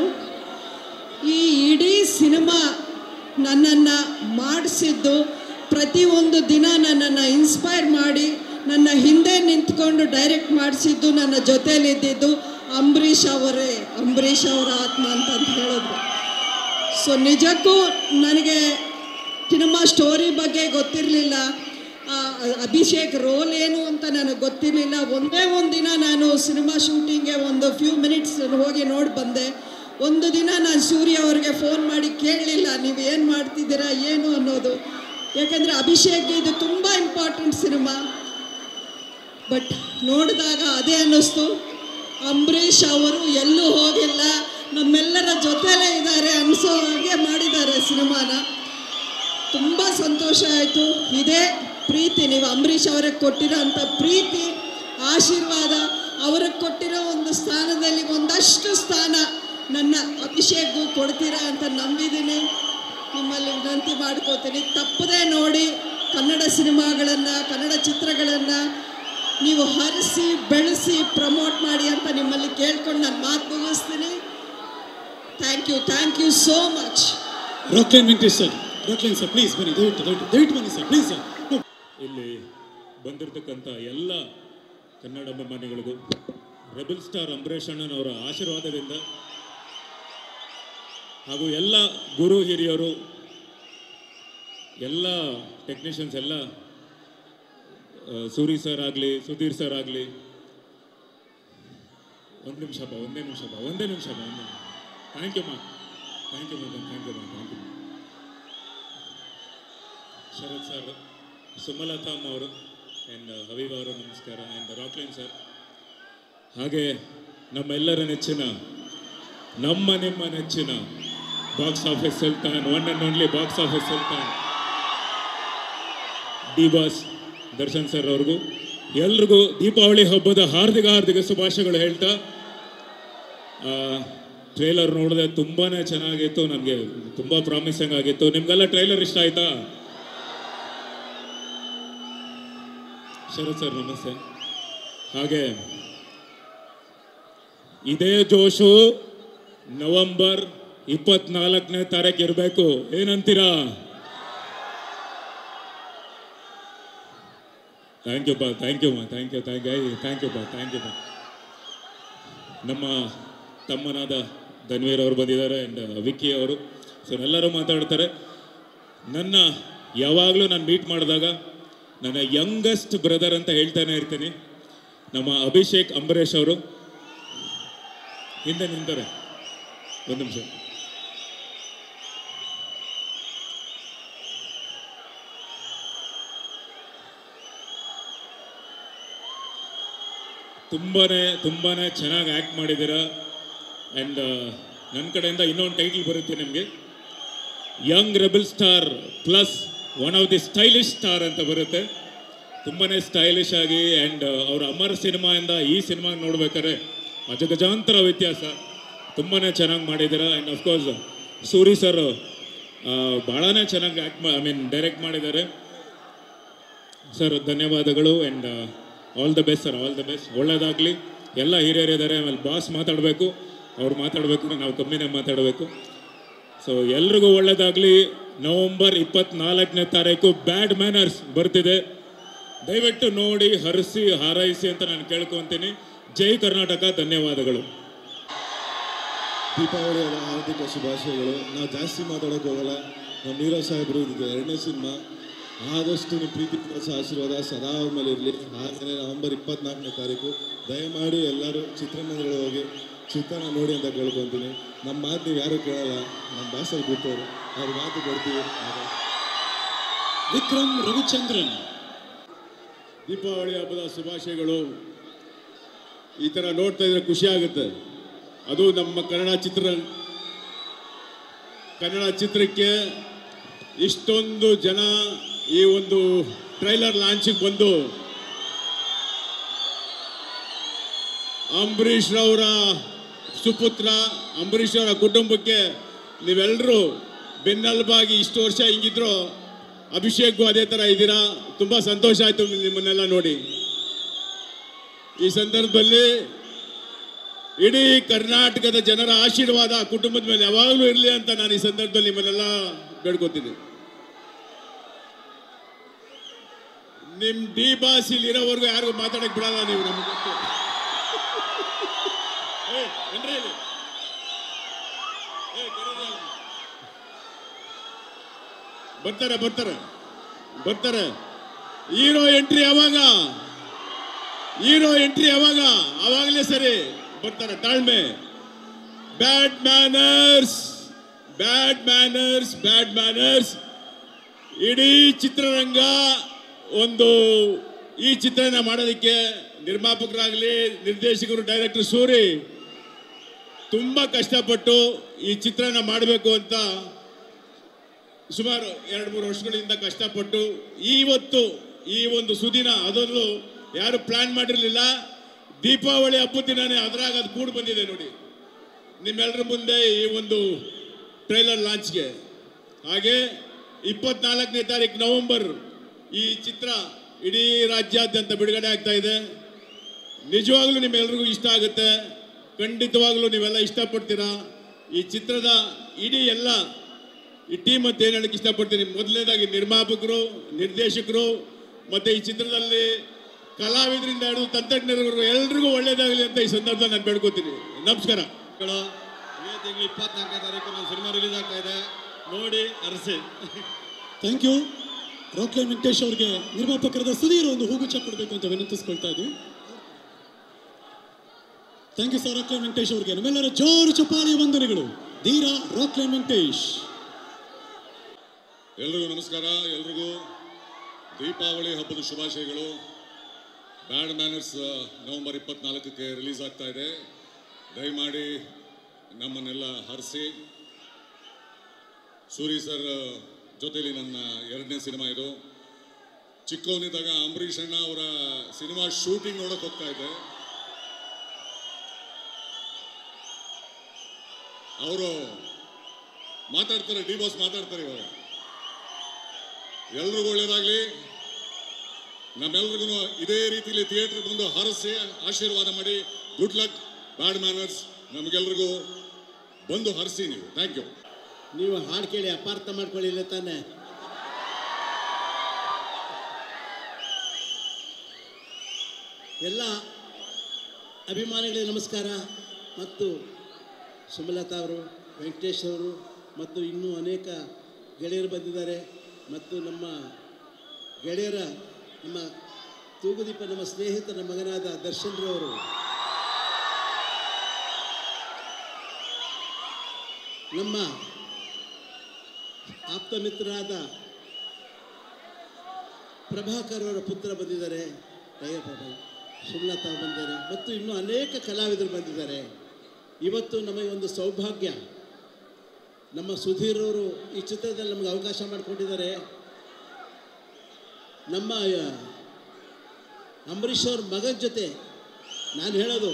Speaker 5: ಈ ಇಡೀ ಸಿನಿಮಾ ನನ್ನನ್ನು ಮಾಡಿಸಿದ್ದು ಪ್ರತಿಯೊಂದು ದಿನ ನನ್ನನ್ನು ಇನ್ಸ್ಪೈರ್ ಮಾಡಿ ನನ್ನ ಹಿಂದೆ ನಿಂತ್ಕೊಂಡು ಡೈರೆಕ್ಟ್ ಮಾಡಿಸಿದ್ದು ನನ್ನ ಜೊತೆಯಲ್ಲಿದ್ದಿದ್ದು ಅಂಬರೀಷ್ ಅವರೇ ಅಂಬರೀಷ್ ಅವರ ಆತ್ಮ ಅಂತಂತ ಹೇಳಿದ್ರು ಸೊ ನಿಜಕ್ಕೂ ನನಗೆ ಸಿನಿಮಾ ಸ್ಟೋರಿ ಬಗ್ಗೆ ಗೊತ್ತಿರಲಿಲ್ಲ ಅ- ಅಭಿಷೇಕ್ ರೋಲ್ ಏನು ಅಂತ ನನಗೆ ಗೊತ್ತಿರಲಿಲ್ಲ ಒಂದೇ ಒಂದು ದಿನ ನಾನು ಸಿನಿಮಾ ಶೂಟಿಂಗ್ಗೆ ಒಂದು ಫ್ಯೂ ಮಿನಿಟ್ಸ್ ಹೋಗಿ ನೋಡಿ ಬಂದೆ ಒಂದು ದಿನ ನಾನು ಸೂರ್ಯ ಅವ್ರಿಗೆ ಫೋನ್ ಮಾಡಿ ಕೇಳಲಿಲ್ಲ ನೀವು ಏನು ಮಾಡ್ತಿದ್ದೀರಾ ಏನು ಅನ್ನೋದು ಯಾಕಂದರೆ ಅಭಿಷೇಕ್ಗೆ ಇದು ತುಂಬ ಇಂಪಾರ್ಟೆಂಟ್ ಸಿನಿಮಾ ಬಟ್ ನೋಡಿದಾಗ ಅದೇ ಅನ್ನಿಸ್ತು ಅಂಬರೀಷ್ ಅವರು ಎಲ್ಲೂ ಹೋಗಿಲ್ಲ ನಮ್ಮೆಲ್ಲರ ಜೊತೆಲೇ ಇದ್ದಾರೆ ಅನಿಸೋ ಹಾಗೆ ಮಾಡಿದ್ದಾರೆ ಸಿನಿಮಾನ ತುಂಬ ಸಂತೋಷ ಆಯಿತು ಇದೇ ಪ್ರೀತಿ ನೀವು ಅಂಬರೀಷ್ ಅವರಿಗೆ ಕೊಟ್ಟಿರೋ ಅಂಥ ಪ್ರೀತಿ ಆಶೀರ್ವಾದ ಅವ್ರಿಗೆ ಕೊಟ್ಟಿರೋ ಒಂದು ಸ್ಥಾನದಲ್ಲಿ ಒಂದಷ್ಟು ಸ್ಥಾನ ನನ್ನ ಅಭಿಷೇಕ್ಗೂ ಕೊಡ್ತೀರಾ ಅಂತ ನಂಬಿದ್ದೀನಿ ನಿಮ್ಮಲ್ಲಿ ವಿನಂತಿ ಮಾಡ್ಕೋತೀನಿ ತಪ್ಪದೇ ನೋಡಿ ಕನ್ನಡ ಸಿನಿಮಾಗಳನ್ನು ಕನ್ನಡ ಚಿತ್ರಗಳನ್ನು ನೀವು ಹರಿಸಿ ಬೆಳೆಸಿ ಪ್ರಮೋಟ್ ಮಾಡಿ ಅಂತ ನಿಮ್ಮಲ್ಲಿ ಕೇಳ್ಕೊಂಡು ನಾನು ಮಾತು ಮುಗಿಸ್ತೀನಿ thank you thank you so much
Speaker 3: Rockline Venkatesh sir Rockline sir please ಬನ್ನಿ ದಯವಿಟ್ಟು ದಯವಿಟ್ಟು ದಯವಿಟ್ಟು ಬನ್ನಿ ಸರ್ ಪ್ಲೀಸ್ ಸರ್
Speaker 6: ಇಲ್ಲಿ ಬಂದಿರತಕ್ಕಂಥ ಎಲ್ಲ ಕನ್ನಡ ಅಭಿಮಾನಿಗಳಿಗೂ ರೆಬಲ್ ಸ್ಟಾರ್ ಅಂಬರೀಷ್ ಅಣ್ಣನವರ ಆಶೀರ್ವಾದದಿಂದ ಹಾಗೂ ಎಲ್ಲ ಗುರು ಹಿರಿಯರು ಎಲ್ಲ ಟೆಕ್ನಿಷಿಯನ್ಸ್ ಎಲ್ಲ ಆ, ಸೂರಿ ಸರ್ ಆಗಲಿ ಸುಧೀರ್ ಸರ್ ಆಗಲಿ ಒಂದು ನಿಮಿಷ ಬಾ ಒಂದೇ ನಿಮಿಷ ಬಾ ಒಂದೇ ನಿಮಿಷ ಬಾ ಒಂದೇ ಥ್ಯಾಂಕ್ ಯು ಮಾ ಥ್ಯಾಂಕ್ ಯು ಮಾ ಥ್ಯಾಂಕ್ ಯು ಮಾ ಥ್ಯಾಂಕ್ ಯು ಶರತ್ ಸರ್ ಸುಮಲತಾಮ್ ಅವರು ಆ್ಯಂಡ್ ಹಬೀಬ್ ಅವರು ನಮಸ್ಕಾರ ಆ್ಯಂಡ್ ರಾಕ್ಲೈನ್ ಸರ್ ಹಾಗೆ ನಮ್ಮೆಲ್ಲರ ನೆಚ್ಚಿನ ನಮ್ಮ ನಿಮ್ಮ ನೆಚ್ಚಿನ box office sultan one and only box office sultan D boss Darshan sir ಅವ್ರಿಗೂ ಎಲ್ರಿಗೂ ದೀಪಾವಳಿ ಹಬ್ಬದ ಹಾರ್ದಿಕ ಹಾರ್ದಿಕ ಶುಭಾಶಯಗಳು ಹೇಳ್ತಾ ಟ್ರೇಲರ್ ನೋಡಿದೆ ತುಂಬಾ ಚೆನ್ನಾಗಿತ್ತು ನನಗೆ ತುಂಬ ಪ್ರಾಮಿಸಿಂಗ್ ಆಗಿತ್ತು ನಿಮ್ಗೆಲ್ಲ ಟ್ರೈಲರ್ ಇಷ್ಟ ಆಯ್ತಾ ಶರತ್ ಸರ್ ನಮಸ್ತೆ ಹಾಗೆ ಇದೇ ಜೋಶು ನವೆಂಬರ್ ಇಪ್ಪತ್ನಾಲ್ಕನೇ ತಾರೀಕು ಇರಬೇಕು ಏನಂತೀರಾ ಥ್ಯಾಂಕ್ ಯು ಬಾ ಥ್ಯಾಂಕ್ ಯು ಮಾ thank you thank you thank you ಬಾ ಥ್ಯಾಂಕ್ ಯು ಬಾ ನಮ್ಮ ತಮ್ಮನಾದ ಧನ್ವೀರ್ ಅವರು ಬಂದಿದ್ದಾರೆ ಆ್ಯಂಡ್ ವಿಕ್ಕಿ ಅವರು ಸೊ ಎಲ್ಲರೂ ಮಾತಾಡ್ತಾರೆ ನನ್ನ ಯಾವಾಗಲೂ ನಾನು ಮೀಟ್ ಮಾಡಿದಾಗ ನನ್ನ ಯಂಗೆಸ್ಟ್ ಬ್ರದರ್ ಅಂತ ಹೇಳ್ತಾನೆ ಇರ್ತೀನಿ ನಮ್ಮ ಅಭಿಷೇಕ್ ಅಂಬರೀಷ್ ಅವರು ಹಿಂದೆ ನಿಂತಾರೆ ಒಂದು ನಿಮಿಷ ತುಂಬಾನೇ ತುಂಬಾನೇ ಚೆನ್ನಾಗಿ ಆ್ಯಕ್ಟ್ ಮಾಡಿದ್ದೀರಾ ಆ್ಯಂಡ್ ನನ್ನ ಕಡೆಯಿಂದ ಇನ್ನೊಂದು ಟೈಟಲ್ ಬರುತ್ತೆ ನಿಮಗೆ young rebel star plus one of the stylish star ಅಂತ ಬರುತ್ತೆ ತುಂಬಾನೇ ಸ್ಟೈಲಿಶ್ ಆಗಿ ಆ್ಯಂಡ್ ಅವ್ರ ಅಮರ್ ಸಿನಿಮಾಯಿಂದ ಈ ಸಿನಿಮಾ ನೋಡ್ಬೇಕಾದ್ರೆ ಅಜಗಜಾಂತರ ವ್ಯತ್ಯಾಸ ತುಂಬಾನೇ ಚೆನ್ನಾಗಿ ಮಾಡಿದ್ದೀರಾ ಆ್ಯಂಡ್ ಅಫ್ಕೋರ್ಸ್ ಸೂರಿ ಸರ್ ಭಾಳನೇ ಚೆನ್ನಾಗಿ ಆ್ಯಕ್ಟ್ ಐ ಮೀನ್ ಡೈರೆಕ್ಟ್ ಮಾಡಿದ್ದಾರೆ ಸರ್ ಧನ್ಯವಾದಗಳು and all the best sir all the best ಒಳ್ಳೇದಾಗಲಿ ಎಲ್ಲ ಹಿರಿಯರು ಇದ್ದಾರೆ ಆಮೇಲೆ ಬಾಸ್ ಮಾತಾಡಬೇಕು ಅವ್ರು ಮಾತಾಡಬೇಕು ನಾವು ಕಮ್ಮಿನೇ ಮಾತಾಡಬೇಕು ಸೊ ಎಲ್ರಿಗೂ ಒಳ್ಳೇದಾಗಲಿ ನವಂಬರ್ ಇಪ್ಪತ್ನಾಲ್ಕನೇ ತಾರೀಕು ಬ್ಯಾಡ್ ಮ್ಯಾನರ್ಸ್ ಬರ್ತಿದೆ ದಯವಿಟ್ಟು ನೋಡಿ ಹರಿಸಿ ಹಾರೈಸಿ ಅಂತ ನಾನು ಕೇಳ್ಕೊತೀನಿ ಜೈ ಕರ್ನಾಟಕ ಧನ್ಯವಾದಗಳು
Speaker 3: ದೀಪಾವಳಿಯ ಹಾರ್ದಿಕ ಶುಭಾಶಯಗಳು ನಾವು ಜಾಸ್ತಿ ಮಾತಾಡೋಕೆ ಹೋಗಲ್ಲ ನಮ್ಮ ನೀರಜ್ ಸಾಹೇಬರು ಇದು ಎರಡನೇ ಸಿನಿಮಾ ಆದಷ್ಟು ನಿಮ್ಮ ಪ್ರೀತಿ ಪ್ರೋತ್ಸ ಆಶೀರ್ವಾದ ಸದಾ ಅವ್ರ ಮೇಲೆ ಇರಲಿ ಹಾಗೆಯೇ ನವೆಂಬರ್ ಇಪ್ಪತ್ನಾಲ್ಕನೇ ತಾರೀಕು ದಯಮಾಡಿ ಎಲ್ಲರೂ ಚಿತ್ರಮಂದಿರಗಳಿಗೆ ಹೋಗಿ ಚಿತ್ರನ ನೋಡಿ ಅಂತ ಕೇಳ್ಕೊತೀನಿ ನಮ್ಮ ಮಾತು ನೀವು ಯಾರು ಕೇಳಲ್ಲ ನಮ್ಮ ಬಾಸಲ್ಲಿ ಬಿಟ್ಟವರು ಅವ್ರ ಮಾತು ಕೊಡ್ತೀವಿ ವಿಕ್ರಮ್ ರವಿಚಂದ್ರನ್
Speaker 6: ದೀಪಾವಳಿ ಹಬ್ಬದ ಶುಭಾಶಯಗಳು ಈ ಥರ ನೋಡ್ತಾ ಇದ್ರೆ ಖುಷಿ ಆಗುತ್ತೆ ಅದು ನಮ್ಮ ಕನ್ನಡ ಚಿತ್ರ ಕನ್ನಡ ಚಿತ್ರಕ್ಕೆ ಇಷ್ಟೊಂದು ಜನ ಈ ಒಂದು ಟ್ರೈಲರ್ ಲಾಂಚಿಗೆ ಬಂದು ಅಂಬರೀಷ್ ರವರ ಸುಪುತ್ರ ಅಂಬರೀಷ್ ಅವರ ಕುಟುಂಬಕ್ಕೆ ನೀವೆಲ್ಲರೂ ಬೆನ್ನೆಲುಬಾಗಿ ಇಷ್ಟು ವರ್ಷ ಹಿಂಗಿದ್ರು ಅಭಿಷೇಕ್ಗೂ ಅದೇ ಥರ ಇದ್ದೀರಾ ತುಂಬ ಸಂತೋಷ ಆಯಿತು ನಿಮ್ಮನ್ನೆಲ್ಲ ನೋಡಿ ಈ ಸಂದರ್ಭದಲ್ಲಿ ಇಡೀ ಕರ್ನಾಟಕದ ಜನರ ಆಶೀರ್ವಾದ ಆ ಕುಟುಂಬದ ಮೇಲೆ ಯಾವಾಗಲೂ ಇರಲಿ ಅಂತ ನಾನು ಈ ಸಂದರ್ಭದಲ್ಲಿ ನಿಮ್ಮನ್ನೆಲ್ಲ ಬೇಡ್ಕೊತೀನಿ ನಿಮ್ ಡಿ ಬಾಸ್ ಇಲ್ಲಿ ಇರೋವರೆಗೂ ಯಾರಿಗೂ ಮಾತಾಡಕ್ ಬಿಡಲ್ಲ ನೀವು ನಮ್ಗೆ ಗೊತ್ತು ಏ, ಬನ್ರಿ ಇಲ್ಲಿ. ಏ, ಕರೀರಿ ಅವ್ರ್ನ. ಬರ್ತಾರೆ ಬರ್ತಾರೆ ಬರ್ತಾರೆ
Speaker 3: ಹೀರೋ ಎಂಟ್ರಿ ಯಾವಾಗ ಹೀರೋ ಎಂಟ್ರಿ ಯಾವಾಗ ಅವಾಗಲೇ ಸರಿ ಬರ್ತಾರೆ ತಾಳ್ಮೆ bad manners bad manners bad manners ಇಡೀ ಚಿತ್ರರಂಗ ಒಂದು ಈ ಚಿತ್ರನ ಮಾಡೋದಕ್ಕೆ ನಿರ್ಮಾಪಕರಾಗಲಿ ನಿರ್ದೇಶಕರು ಡೈರೆಕ್ಟರ್ ಸೂರಿ ತುಂಬ ಕಷ್ಟಪಟ್ಟು ಈ ಚಿತ್ರನ ಮಾಡಬೇಕು ಅಂತ ಸುಮಾರು ಎರಡು ಮೂರು ವರ್ಷಗಳಿಂದ ಕಷ್ಟಪಟ್ಟು ಇವತ್ತು ಈ ಒಂದು ಸುದಿನ ಅದನ್ನು ಯಾರು ಪ್ಲಾನ್ ಮಾಡಿರಲಿಲ್ಲ ದೀಪಾವಳಿ ಹಬ್ಬದ ದಿನನೇ ಅದ್ರಾಗ ಅದು ಕೂಡಿ ಬಂದಿದೆ ನೋಡಿ ನಿಮ್ಮೆಲ್ಲರ ಮುಂದೆ ಈ ಒಂದು ಟ್ರೈಲರ್ ಲಾಂಚ್ಗೆ ಹಾಗೆ ಇಪ್ಪತ್ನಾಲ್ಕನೇ ತಾರೀಕು ನವೆಂಬರ್ ಈ ಚಿತ್ರ ಇಡೀ ರಾಜ್ಯಾದ್ಯಂತ ಬಿಡುಗಡೆ ಆಗ್ತಾ ಇದೆ ನಿಜವಾಗ್ಲೂ ನಿಮ್ಮೆಲ್ರಿಗೂ ಇಷ್ಟ ಆಗುತ್ತೆ ಖಂಡಿತವಾಗ್ಲೂ ನೀವೆಲ್ಲ ಇಷ್ಟಪಡ್ತೀರಾ ಈ ಚಿತ್ರದ ಇಡೀ ಎಲ್ಲ ಈ ಟೀಮ್ ಅಂತ ಏನು ಹೇಳಕ್ಕೆ ಇಷ್ಟಪಡ್ತೀನಿ ಮೊದಲನೇದಾಗಿ ನಿರ್ಮಾಪಕರು ನಿರ್ದೇಶಕರು ಮತ್ತು ಈ ಚಿತ್ರದಲ್ಲಿ ಕಲಾವಿದರಿಂದ ಹಿಡಿದು ತಂತ್ರಜ್ಞರವರೆಗೂ ಎಲ್ರಿಗೂ ಒಳ್ಳೇದಾಗಲಿ ಅಂತ ಈ ಸಂದರ್ಭದಲ್ಲಿ ನಾನು ಬೇಡ್ಕೋತೀನಿ ನಮಸ್ಕಾರ
Speaker 1: ಮಕ್ಕಳು ಇದೇ ತಿಂಗಳು ಇಪ್ಪತ್ನಾಲ್ಕನೇ ತಾರೀಕು ನನ್ನ ಸಿನಿಮಾ ರಿಲೀಸ್ ಆಗ್ತಾ ಇದೆ ನೋಡಿ ಅರಸಿ
Speaker 3: ಥ್ಯಾಂಕ್ ಯು ರಾಕ್ಲೈನ್ ವೆಂಕಟೇಶ್ ಅವರಿಗೆ ನಿರ್ಮಾಪಕರಾದ ಸುಧೀರ್ ಒಂದು ಹೂಗುಚ್ಛ ಕೊಡಬೇಕು ಅಂತ ವಿನಂತಿಸ್ಕೊಳ್ತಾ ಇದ್ವಿ thank you sir Rockline Venkatesh ಅವರಿಗೆ ನಮ್ಮೆಲ್ಲರ ಜೋರು ಚಪಾಳಿ ವಂದನೆಗಳು ಧೀರ ರಾಕ್ಲೈನ್ ವೆಂಕಟೇಶ್
Speaker 1: ಎಲ್ರಿಗೂ ನಮಸ್ಕಾರ ಎಲ್ರಿಗೂ ದೀಪಾವಳಿ ಹಬ್ಬದ ಶುಭಾಶಯಗಳು ಬ್ಯಾಡ್ ಮ್ಯಾನರ್ಸ್ ನವೆಂಬರ್ ಇಪ್ಪತ್ನಾಲ್ಕಕ್ಕೆ ರಿಲೀಸ್ ಆಗ್ತಾ ಇದೆ ದಯಮಾಡಿ ನಮ್ಮನ್ನೆಲ್ಲ ಹರಿಸಿ ಸೂರಿ ಸರ್ ಜೊತೆಲಿ ನನ್ನ ಎರಡನೇ ಸಿನಿಮಾ ಇದು ಚಿಕ್ಕವನಿದ್ದಾಗ ಅಂಬರೀಷ್ ಅಣ್ಣ ಅವರ ಸಿನಿಮಾ ಶೂಟಿಂಗ್ ನೋಡಕ್ ಹೋಗ್ತಾ ಇದ್ದೆ ಅವರು ಮಾತಾಡ್ತಾರೆ ಡಿ ಬಾಸ್ ಮಾತಾಡ್ತಾರೆ ಇವಾಗ ಎಲ್ರಿಗೂ ಒಳ್ಳೇದಾಗ್ಲಿ ನಮ್ಮೆಲ್ರಿಗೂ ಇದೇ ರೀತಿಯಲ್ಲಿ ಥಿಯೇಟರ್ ಬಂದು ಹರಸಿ ಆಶೀರ್ವಾದ ಮಾಡಿ ಗುಡ್ ಲಕ್ ಬ್ಯಾಡ್ ಮ್ಯಾನರ್ಸ್ ನಮಗೆಲ್ರಿಗೂ ಬಂದು ಹರಿಸಿ ನೀವು ಥ್ಯಾಂಕ್ ಯು
Speaker 7: ನೀವು ಹಾಡು ಕೇಳಿ ಅಪಾರ್ಥ ಮಾಡ್ಕೊಳ್ಳಿಲ್ಲ ತಾನೆ ಎಲ್ಲ ಅಭಿಮಾನಿಗಳಿಗೆ ನಮಸ್ಕಾರ ಮತ್ತು ಸುಮಲತಾ ಅವರು ವೆಂಕಟೇಶ್ ಅವರು ಮತ್ತು ಇನ್ನೂ ಅನೇಕ ಗೆಳೆಯರು ಬಂದಿದ್ದಾರೆ ಮತ್ತು ನಮ್ಮ ಗೆಳೆಯರ ನಮ್ಮ ತೂಗುದೀಪ ನಮ್ಮ ಸ್ನೇಹಿತರ ಮಗನಾದ ದರ್ಶನ್ರವರು ನಮ್ಮ ಆಪ್ತ ಮಿತ್ರರಾದ ಪ್ರಭಾಕರ್ ಅವರ ಪುತ್ರ ಬಂದಿದ್ದಾರೆ ಟೈಗರ್ ಪ್ರಭಾ ಸುಮಲತಾ ಬಂದಿದ್ದಾರೆ ಮತ್ತು ಇನ್ನೂ ಅನೇಕ ಕಲಾವಿದರು ಬಂದಿದ್ದಾರೆ ಇವತ್ತು ನಮಗೆ ಒಂದು ಸೌಭಾಗ್ಯ ನಮ್ಮ ಸುಧೀರ್ ಅವರು ಈ ಚಿತ್ರದಲ್ಲಿ ನಮಗೆ ಅವಕಾಶ ಮಾಡಿಕೊಟ್ಟಿದ್ದಾರೆ ನಮ್ಮ ಆ, ಅಂಬರೀಷ್ ಅವ್ರ ಮಗನ ಜೊತೆ ನಾನು ಹೇಳೋದು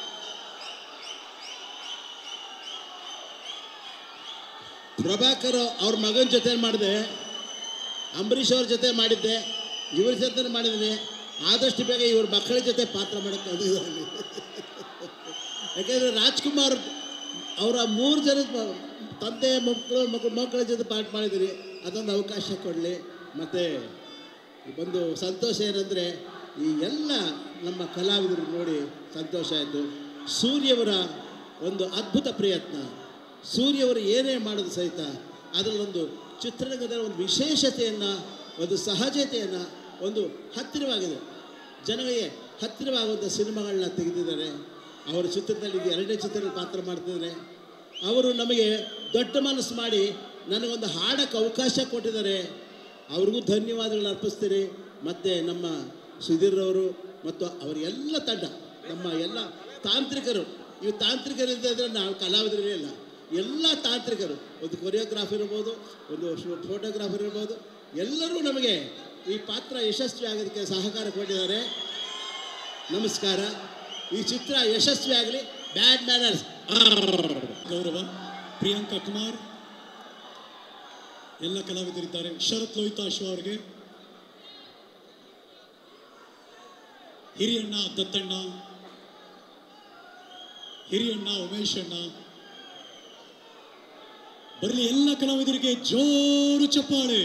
Speaker 7: ಪ್ರಭಾಕರ್ ಅವ್ರ ಮಗನ ಜೊತೆ ಮಾಡಿದೆ ಅಂಬರೀಷ್ ಅವ್ರ ಜೊತೆ ಮಾಡಿದ್ದೆ ಇವ್ರ ಜೊತೆ ಮಾಡಿದ್ದೀನಿ ಆದಷ್ಟು ಬೇಗ ಇವ್ರ ಮಕ್ಕಳ ಜೊತೆ ಪಾತ್ರ ಮಾಡೋಕ್ಕೆ ಅದಿದ್ದೀನಿ ಯಾಕೆಂದರೆ ರಾಜ್ಕುಮಾರ್ ಅವರ ಮೂರು ಜನ ತಂದೆ ಮಕ್ಕಳು ಮಕ್ಕಳು ಮಕ್ಕಳ ಜೊತೆ ಪಾಠ ಮಾಡಿದ್ದೀನಿ ಅದೊಂದು ಅವಕಾಶ ಕೊಡಲಿ ಮತ್ತು ಒಂದು ಸಂತೋಷ ಏನಂದರೆ ಈ ಎಲ್ಲ ನಮ್ಮ ಕಲಾವಿದರು ನೋಡಿ ಸಂತೋಷ ಆಯಿತು ಸೂರ್ಯವರ ಒಂದು ಅದ್ಭುತ ಪ್ರಯತ್ನ ಸೂರ್ಯವರು ಏನೇ ಮಾಡೋದು ಸಹಿತ ಅದರಲ್ಲೊಂದು ಚಿತ್ರರಂಗದ ಒಂದು ವಿಶೇಷತೆಯನ್ನು ಒಂದು ಸಹಜತೆಯನ್ನು ಒಂದು ಹತ್ತಿರವಾಗಿದೆ ಜನಗಳಿಗೆ ಹತ್ತಿರವಾಗುವಂಥ ಸಿನಿಮಾಗಳನ್ನ ತೆಗೆದಿದ್ದಾರೆ ಅವರ ಚಿತ್ರದಲ್ಲಿ ಇದು ಎರಡನೇ ಚಿತ್ರದಲ್ಲಿ ಪಾತ್ರ ಮಾಡ್ತಿದ್ದಾರೆ ಅವರು ನಮಗೆ ದೊಡ್ಡ ಮನಸ್ಸು ಮಾಡಿ ನನಗೊಂದು ಹಾಡಕ್ಕೆ ಅವಕಾಶ ಕೊಟ್ಟಿದ್ದಾರೆ ಅವ್ರಿಗೂ ಧನ್ಯವಾದಗಳು ಅರ್ಪಿಸ್ತೀನಿ ಮತ್ತು ನಮ್ಮ ಸುಧೀರ್ ಅವರು ಮತ್ತು ಅವರ ಎಲ್ಲ ತಂಡ ನಮ್ಮ ಎಲ್ಲ ತಾಂತ್ರಿಕರು ಇವು ತಾಂತ್ರಿಕರು ಇದ್ದರೆ ನಾವು ಕಲಾವಿದರೇ ಇಲ್ಲ ಎಲ್ಲ ತಾಂತ್ರಿಕರು ಒಂದು ಕೊರಿಯೋಗ್ರಾಫರ್ ಇರ್ಬೋದು ಒಂದು ಫೋಟೋಗ್ರಾಫರ್ ಇರ್ಬೋದು ಎಲ್ಲರೂ ನಮಗೆ ಈ ಪಾತ್ರ ಯಶಸ್ವಿ ಆಗೋದಕ್ಕೆ ಸಹಕಾರ ಕೊಟ್ಟಿದ್ದಾರೆ ನಮಸ್ಕಾರ ಈ ಚಿತ್ರ ಯಶಸ್ವಿ ಆಗಲಿ ಬ್ಯಾಡ್ ಮ್ಯಾನರ್ಸ್
Speaker 3: ಗೌರವ ಪ್ರಿಯಾಂಕಾ ಕುಮಾರ್ ಎಲ್ಲ ಕಲಾವಿದರಿದ್ದಾರೆ ಶರತ್ ಲೋಹಿತಾಶ್ವ ಅವರಿಗೆ ಹಿರಿಯಣ್ಣ ದತ್ತಣ್ಣ ಹಿರಿಯಣ್ಣ ಉಮೇಶ್ ಅಣ್ಣ ಬರಲಿ ಎಲ್ಲ ಕಲಾವಿದರಿಗೆ ಜೋರು ಚಪ್ಪಾಳೆ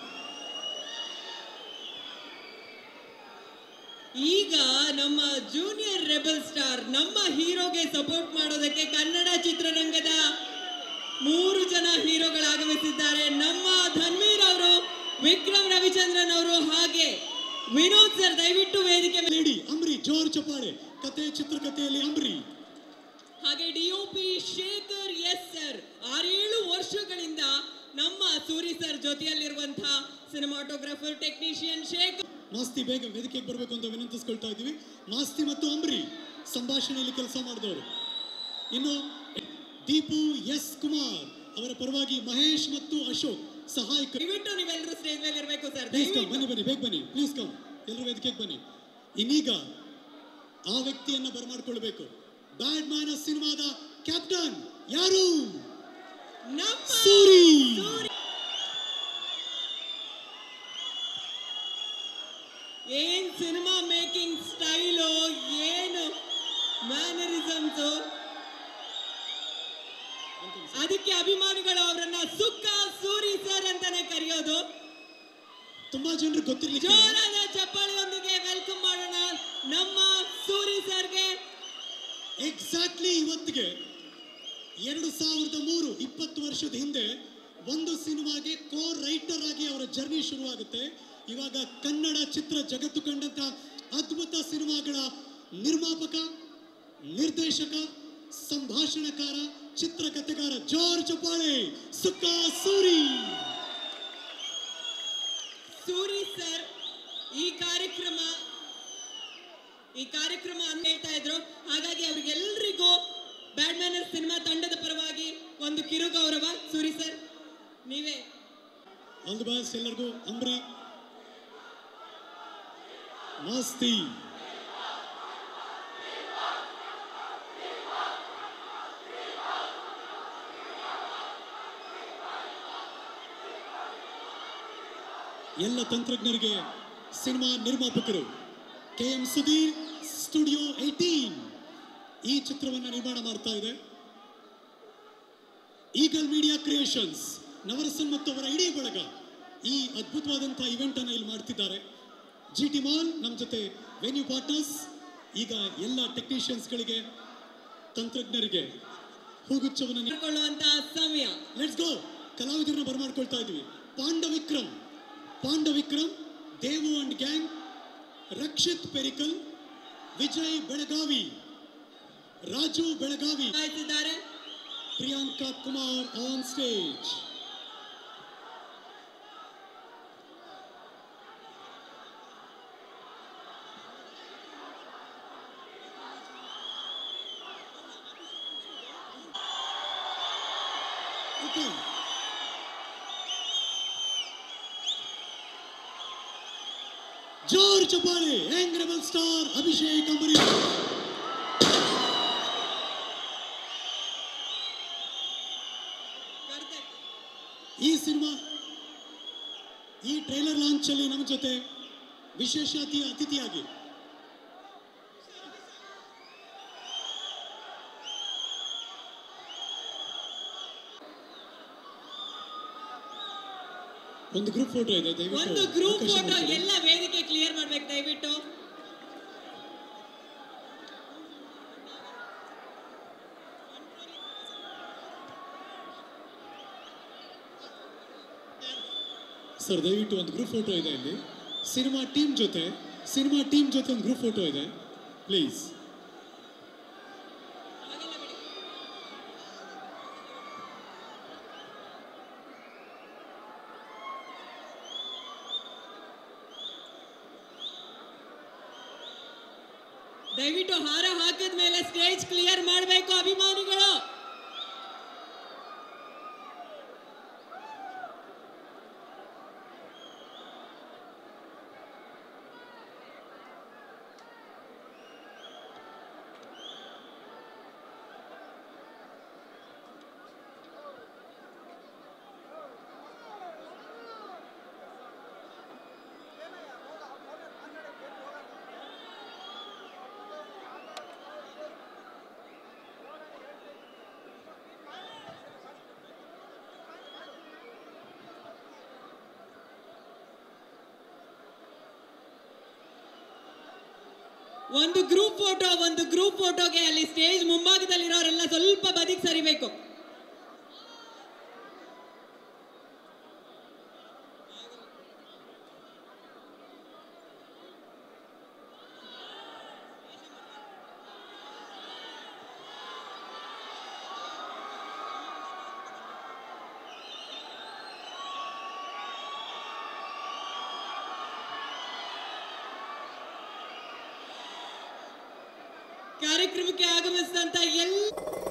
Speaker 8: ಈಗ ನಮ್ಮ ಜೂನಿಯರ್ ರೆಬಲ್ ಸ್ಟಾರ್ ನಮ್ಮ ಹೀರೋಗೆ ಸಪೋರ್ಟ್ ಮಾಡೋದಕ್ಕೆ ಕನ್ನಡ ಚಿತ್ರರಂಗದ ಮೂರು ಜನ ಹೀರೋಗಳು ಆಗಮಿಸಿದ್ದಾರೆ ನಮ್ಮ ಧನ್ವೀರ್ ಅವರು ವಿಕ್ರಮ್ ರವಿಚಂದ್ರನ್ ಅವರು ಹಾಗೆ ವಿನೋದ್ ಸರ್ ದಯವಿಟ್ಟು ವೇದಿಕೆ ಮೇಲೆ
Speaker 3: ಲೇಡಿ ಅಂಬ್ರಿ ಜೋರ್ ಚಪ್ಪಾಳೆ ಕತೆ ಚಿತ್ರಕಥೆಯಲ್ಲಿ ಅಂಬ್ರಿ
Speaker 8: ಹಾಗೆ ಡಿಒಪಿ ಶೇಖರ್ ಎಸ್ ಸರ್ ಆರೇಳು ವರ್ಷಗಳಿಂದ ನಮ್ಮ ಸೂರಿ ಸರ್ ಜೊತೆಯಲ್ಲಿರುವಂತಹ ಸಿನಿಮಾಟೋಗ್ರಫರ್ ಟೆಕ್ನಿಷಿಯನ್ ಶೇಖರ್
Speaker 3: ಮಾಸ್ತಿ ಬೇಗ ವೇದಿಕೆಗೆ ಬರಬೇಕು ಅಂತ ವಿನಂತಿಸ್ಕೊಳ್ತಾ ಇದ್ದೀವಿ ಮಾಸ್ತಿ ಮತ್ತು ಅಂಬ್ರಿ ಸಂಭಾಷಣೆಯಲ್ಲಿ ಕೆಲಸ ಮಾಡಿದವರು ಇನ್ನು ದೀಪು ಎಸ್ ಕುಮಾರ್ ಅವರ ಪರವಾಗಿ ಮಹೇಶ್ ಮತ್ತು ಅಶೋಕ್ ಸಹಾಯಕರು
Speaker 8: ದಯವಿಟ್ಟು ನೀವೆಲ್ಲರೂ ಸ್ಟೇಜ್ ಮೇಲೆ ಇರಬೇಕು ಸರ್
Speaker 3: ಪ್ಲೀಸ್ ಕಮ್
Speaker 8: ದಯವಿಟ್ಟು
Speaker 3: ಬನ್ನಿ ಬನ್ನಿ ಬೇಗ ಬನ್ನಿ ಪ್ಲೀಸ್ ಕಮ್ ಎಲ್ಲರೂ ವೇದಿಕೆಗೆ ಬನ್ನಿ ಇನ್ನೀಗ ಆ ವ್ಯಕ್ತಿಯನ್ನ ಬರಮಾಡ್ಕೊಳ್ಬೇಕು ಬ್ಯಾಡ್ ಮ್ಯಾನ್ ಸಿನಿಮಾದ ಕ್ಯಾಪ್ಟನ್ ಯಾರು
Speaker 8: ನಮ್ಮ
Speaker 3: ಸೂರಿ
Speaker 8: ಸೂರಿ ಏನ್ ಸಿನಿಮಾ ಮೇಕಿಂಗ್ ಸ್ಟೈಲು ಏನು ಮ್ಯಾನರಿಸಮ್ಸ್ ಅದಕ್ಕೆ ಅಭಿಮಾನಿಗಳು ಅವರನ್ನ ಸುಕ್ಕ ಸೂರಿ ಸರ್ ಅಂತಾನೆ ಕರೆಯೋದು
Speaker 3: ತುಂಬಾ ಜನರು ಗೊತ್ತಿರ್ಲಿಕ್ಕೆ
Speaker 8: ಜೋರಾದ ಚಪ್ಪಾಳೆಯೊಂದಿಗೆ ವೆಲ್ಕಮ್ ಮಾಡೋಣ ನಮ್ಮ ಸೂರಿ ಸರ್ಗೆ
Speaker 3: ಎಕ್ಸಾಕ್ಟ್ಲಿ ಇವತ್ತಿಗೆ ಎರಡು ಸಾವಿರದ ಮೂರು ಇಪ್ಪತ್ತು ವರ್ಷದ ಹಿಂದೆ ಒಂದು ಸಿನಿಮಾಗೆ ಕೋ ರೈಟರ್ ಆಗಿ ಅವರ ಜರ್ನಿ ಶುರುವಾಗುತ್ತೆ ಇವಾಗ ಕನ್ನಡ ಚಿತ್ರ ಜಗತ್ತು ಕಂಡಂತ ಅದ್ಭುತ ಸಿನಿಮಾಗಳ ನಿರ್ಮಾಪಕ ನಿರ್ದೇಶಕ ಸಂಭಾಷಣಕಾರ ಚಿತ್ರಕಥೆಗಾರ ಜಾರ್ಜ್ ಚಪ್ಪಾಳೆ ಸುಕ್ಕ ಸೂರಿ
Speaker 8: ಸೂರಿ ಸರ್ ಈ ಕಾರ್ಯಕ್ರಮ ಈ ಕಾರ್ಯಕ್ರಮ ಅಂತ ಹೇಳ್ತಾ ಇದ್ರು ಹಾಗಾಗಿ ಅವ್ರಿಗೆಲ್ರಿಗೂ ಬ್ಯಾಡ್ಮ್ಯಾನರ್ ಸಿನಿಮಾ ತಂಡದ ಪರವಾಗಿ ಒಂದು ಕಿರು ಗೌರವ ಸೂರಿ ಸರ್ ನೀವೇ
Speaker 3: ಆಲ್ ದಿ ಬೆಸ್ಟ್ ಎಲ್ಲರಿಗೂ ಅಂಬ್ರಿ ಮಾಸ್ತಿ ಎಲ್ಲ ತಂತ್ರಜ್ಞರಿಗೆ ಸಿನಿಮಾ ನಿರ್ಮಾಪಕರು K M Sudhir studio eighteen ಈ ಚಿತ್ರವನ್ನು ನಿರ್ಮಾಣ ಮಾಡ್ತಾ ಇದೆ ಈಗಲ್ ಮೀಡಿಯಾ ಕ್ರಿಯೇಷನ್ಸ್ ನವರಸನ್ ಮತ್ತು ಅವರ ಇಡೀ ಬಳಗ ಈ ಅದ್ಭುತವಾದಂತಹ ಇವೆಂಟ್ ಅನ್ನು ಇಲ್ಲಿ ಮಾಡ್ತಿದ್ದಾರೆ ಜಿ ಟಿ ಮಾಲ್ ನಮ್ಮ ಜೊತೆ ವೆನ್ಯೂ ಪಾರ್ಟ್ನರ್ಸ್ ಈಗ ಎಲ್ಲ ಟೆಕ್ನಿಷಿಯನ್ಸ್ಗಳಿಗೆ ತಂತ್ರಜ್ಞರಿಗೆ ಹೂಗುಚ್ಛವನ್ನು ನೀಡಿ-
Speaker 8: ಮಾಡ್ಕೊಳ್ಳುವಂತಹ ಸಮಯ
Speaker 3: ಲೆಟ್ಸ್ ಗೋ ಕಲಾವಿದರನ್ನ ಬರಮಾಡ್ಕೊಳ್ತಾ ಇದ್ವಿ ಪಾಂಡವಿಕ್ರಮ್ ಪಾಂಡವಿಕ್ರಮ್ ದೇವು ಅಂಡ್ ಗ್ಯಾಂಗ್ ರಕ್ಷಿತ್ ಪೆರಿಕಲ್ ವಿಜಯ್ ಬೆಳಗಾವಿ ರಾಜು ಬೆಳಗಾವಿ
Speaker 8: ಆಯ್ತಿದ್ದಾರೆ
Speaker 3: Priyanka Kumar on stage Okay. ಜೋರ್ ಚಪ್ಪಾಳೆ young rebel star Abhishek Ambareesh
Speaker 8: ಕರ್ದೆ.
Speaker 3: ಈ ಸಿನಿಮಾ ಈ ಟ್ರೈಲರ್ ಲಾಂಚ್ ಅಲ್ಲಿ ನಮ್ಮ ಜೊತೆ ವಿಶೇಷ ಅತಿ ಅತಿಥಿಯಾಗಿ ಒಂದು ಗ್ರೂಪ್ ಫೋಟೋ ಇದೆ ದಯವಿಟ್ಟು
Speaker 8: ಒಂದು ಗ್ರೂಪ್
Speaker 3: ಅವಕಾಶ
Speaker 8: ಫೋಟೋ
Speaker 3: ಮಾಡಿಕೊಡಿ.
Speaker 8: ಎಲ್ಲ ವೇದಿಕೆ ಕ್ಲಿಯರ್ ಮಾಡ್ಬೇಕು ದಯವಿಟ್ಟು
Speaker 3: ಸರ್ ದಯವಿಟ್ಟು ಒಂದು ಗ್ರೂಪ್ ಫೋಟೋ ಇದೆ ಇಲ್ಲಿ ಸಿನಿಮಾ ಟೀಮ್ ಜೊತೆ ಸಿನಿಮಾ ಟೀಮ್ ಜೊತೆ ಒಂದು ಗ್ರೂಪ್ ಫೋಟೋ ಇದೆ ಪ್ಲೀಸ್
Speaker 8: ಹಾಗೆಲ್ಲ ಬಿಡಿ. ದಯವಿಟ್ಟು ಹಾರ ಹಾಕಿದ ಮೇಲೆ ಸ್ಟೇಜ್ ಕ್ಲಿಯರ್ ಮಾಡಬೇಕು ಅಭಿಮಾನಿಗಳು ಒಂದು ಗ್ರೂಪ್ ಫೋಟೋ ಒಂದು ಗ್ರೂಪ್ ಫೋಟೋಗೆ ಅಲ್ಲಿ ಸ್ಟೇಜ್ ಮುಂಭಾಗದಲ್ಲಿರೋರೆಲ್ಲ ಸ್ವಲ್ಪ ಬದಿಗೆ ಸರಿಬೇಕು ಕಾರ್ಯಕ್ರಮಕ್ಕೆ ಆಗಮಿಸಿದಂತ ಎಲ್ಲ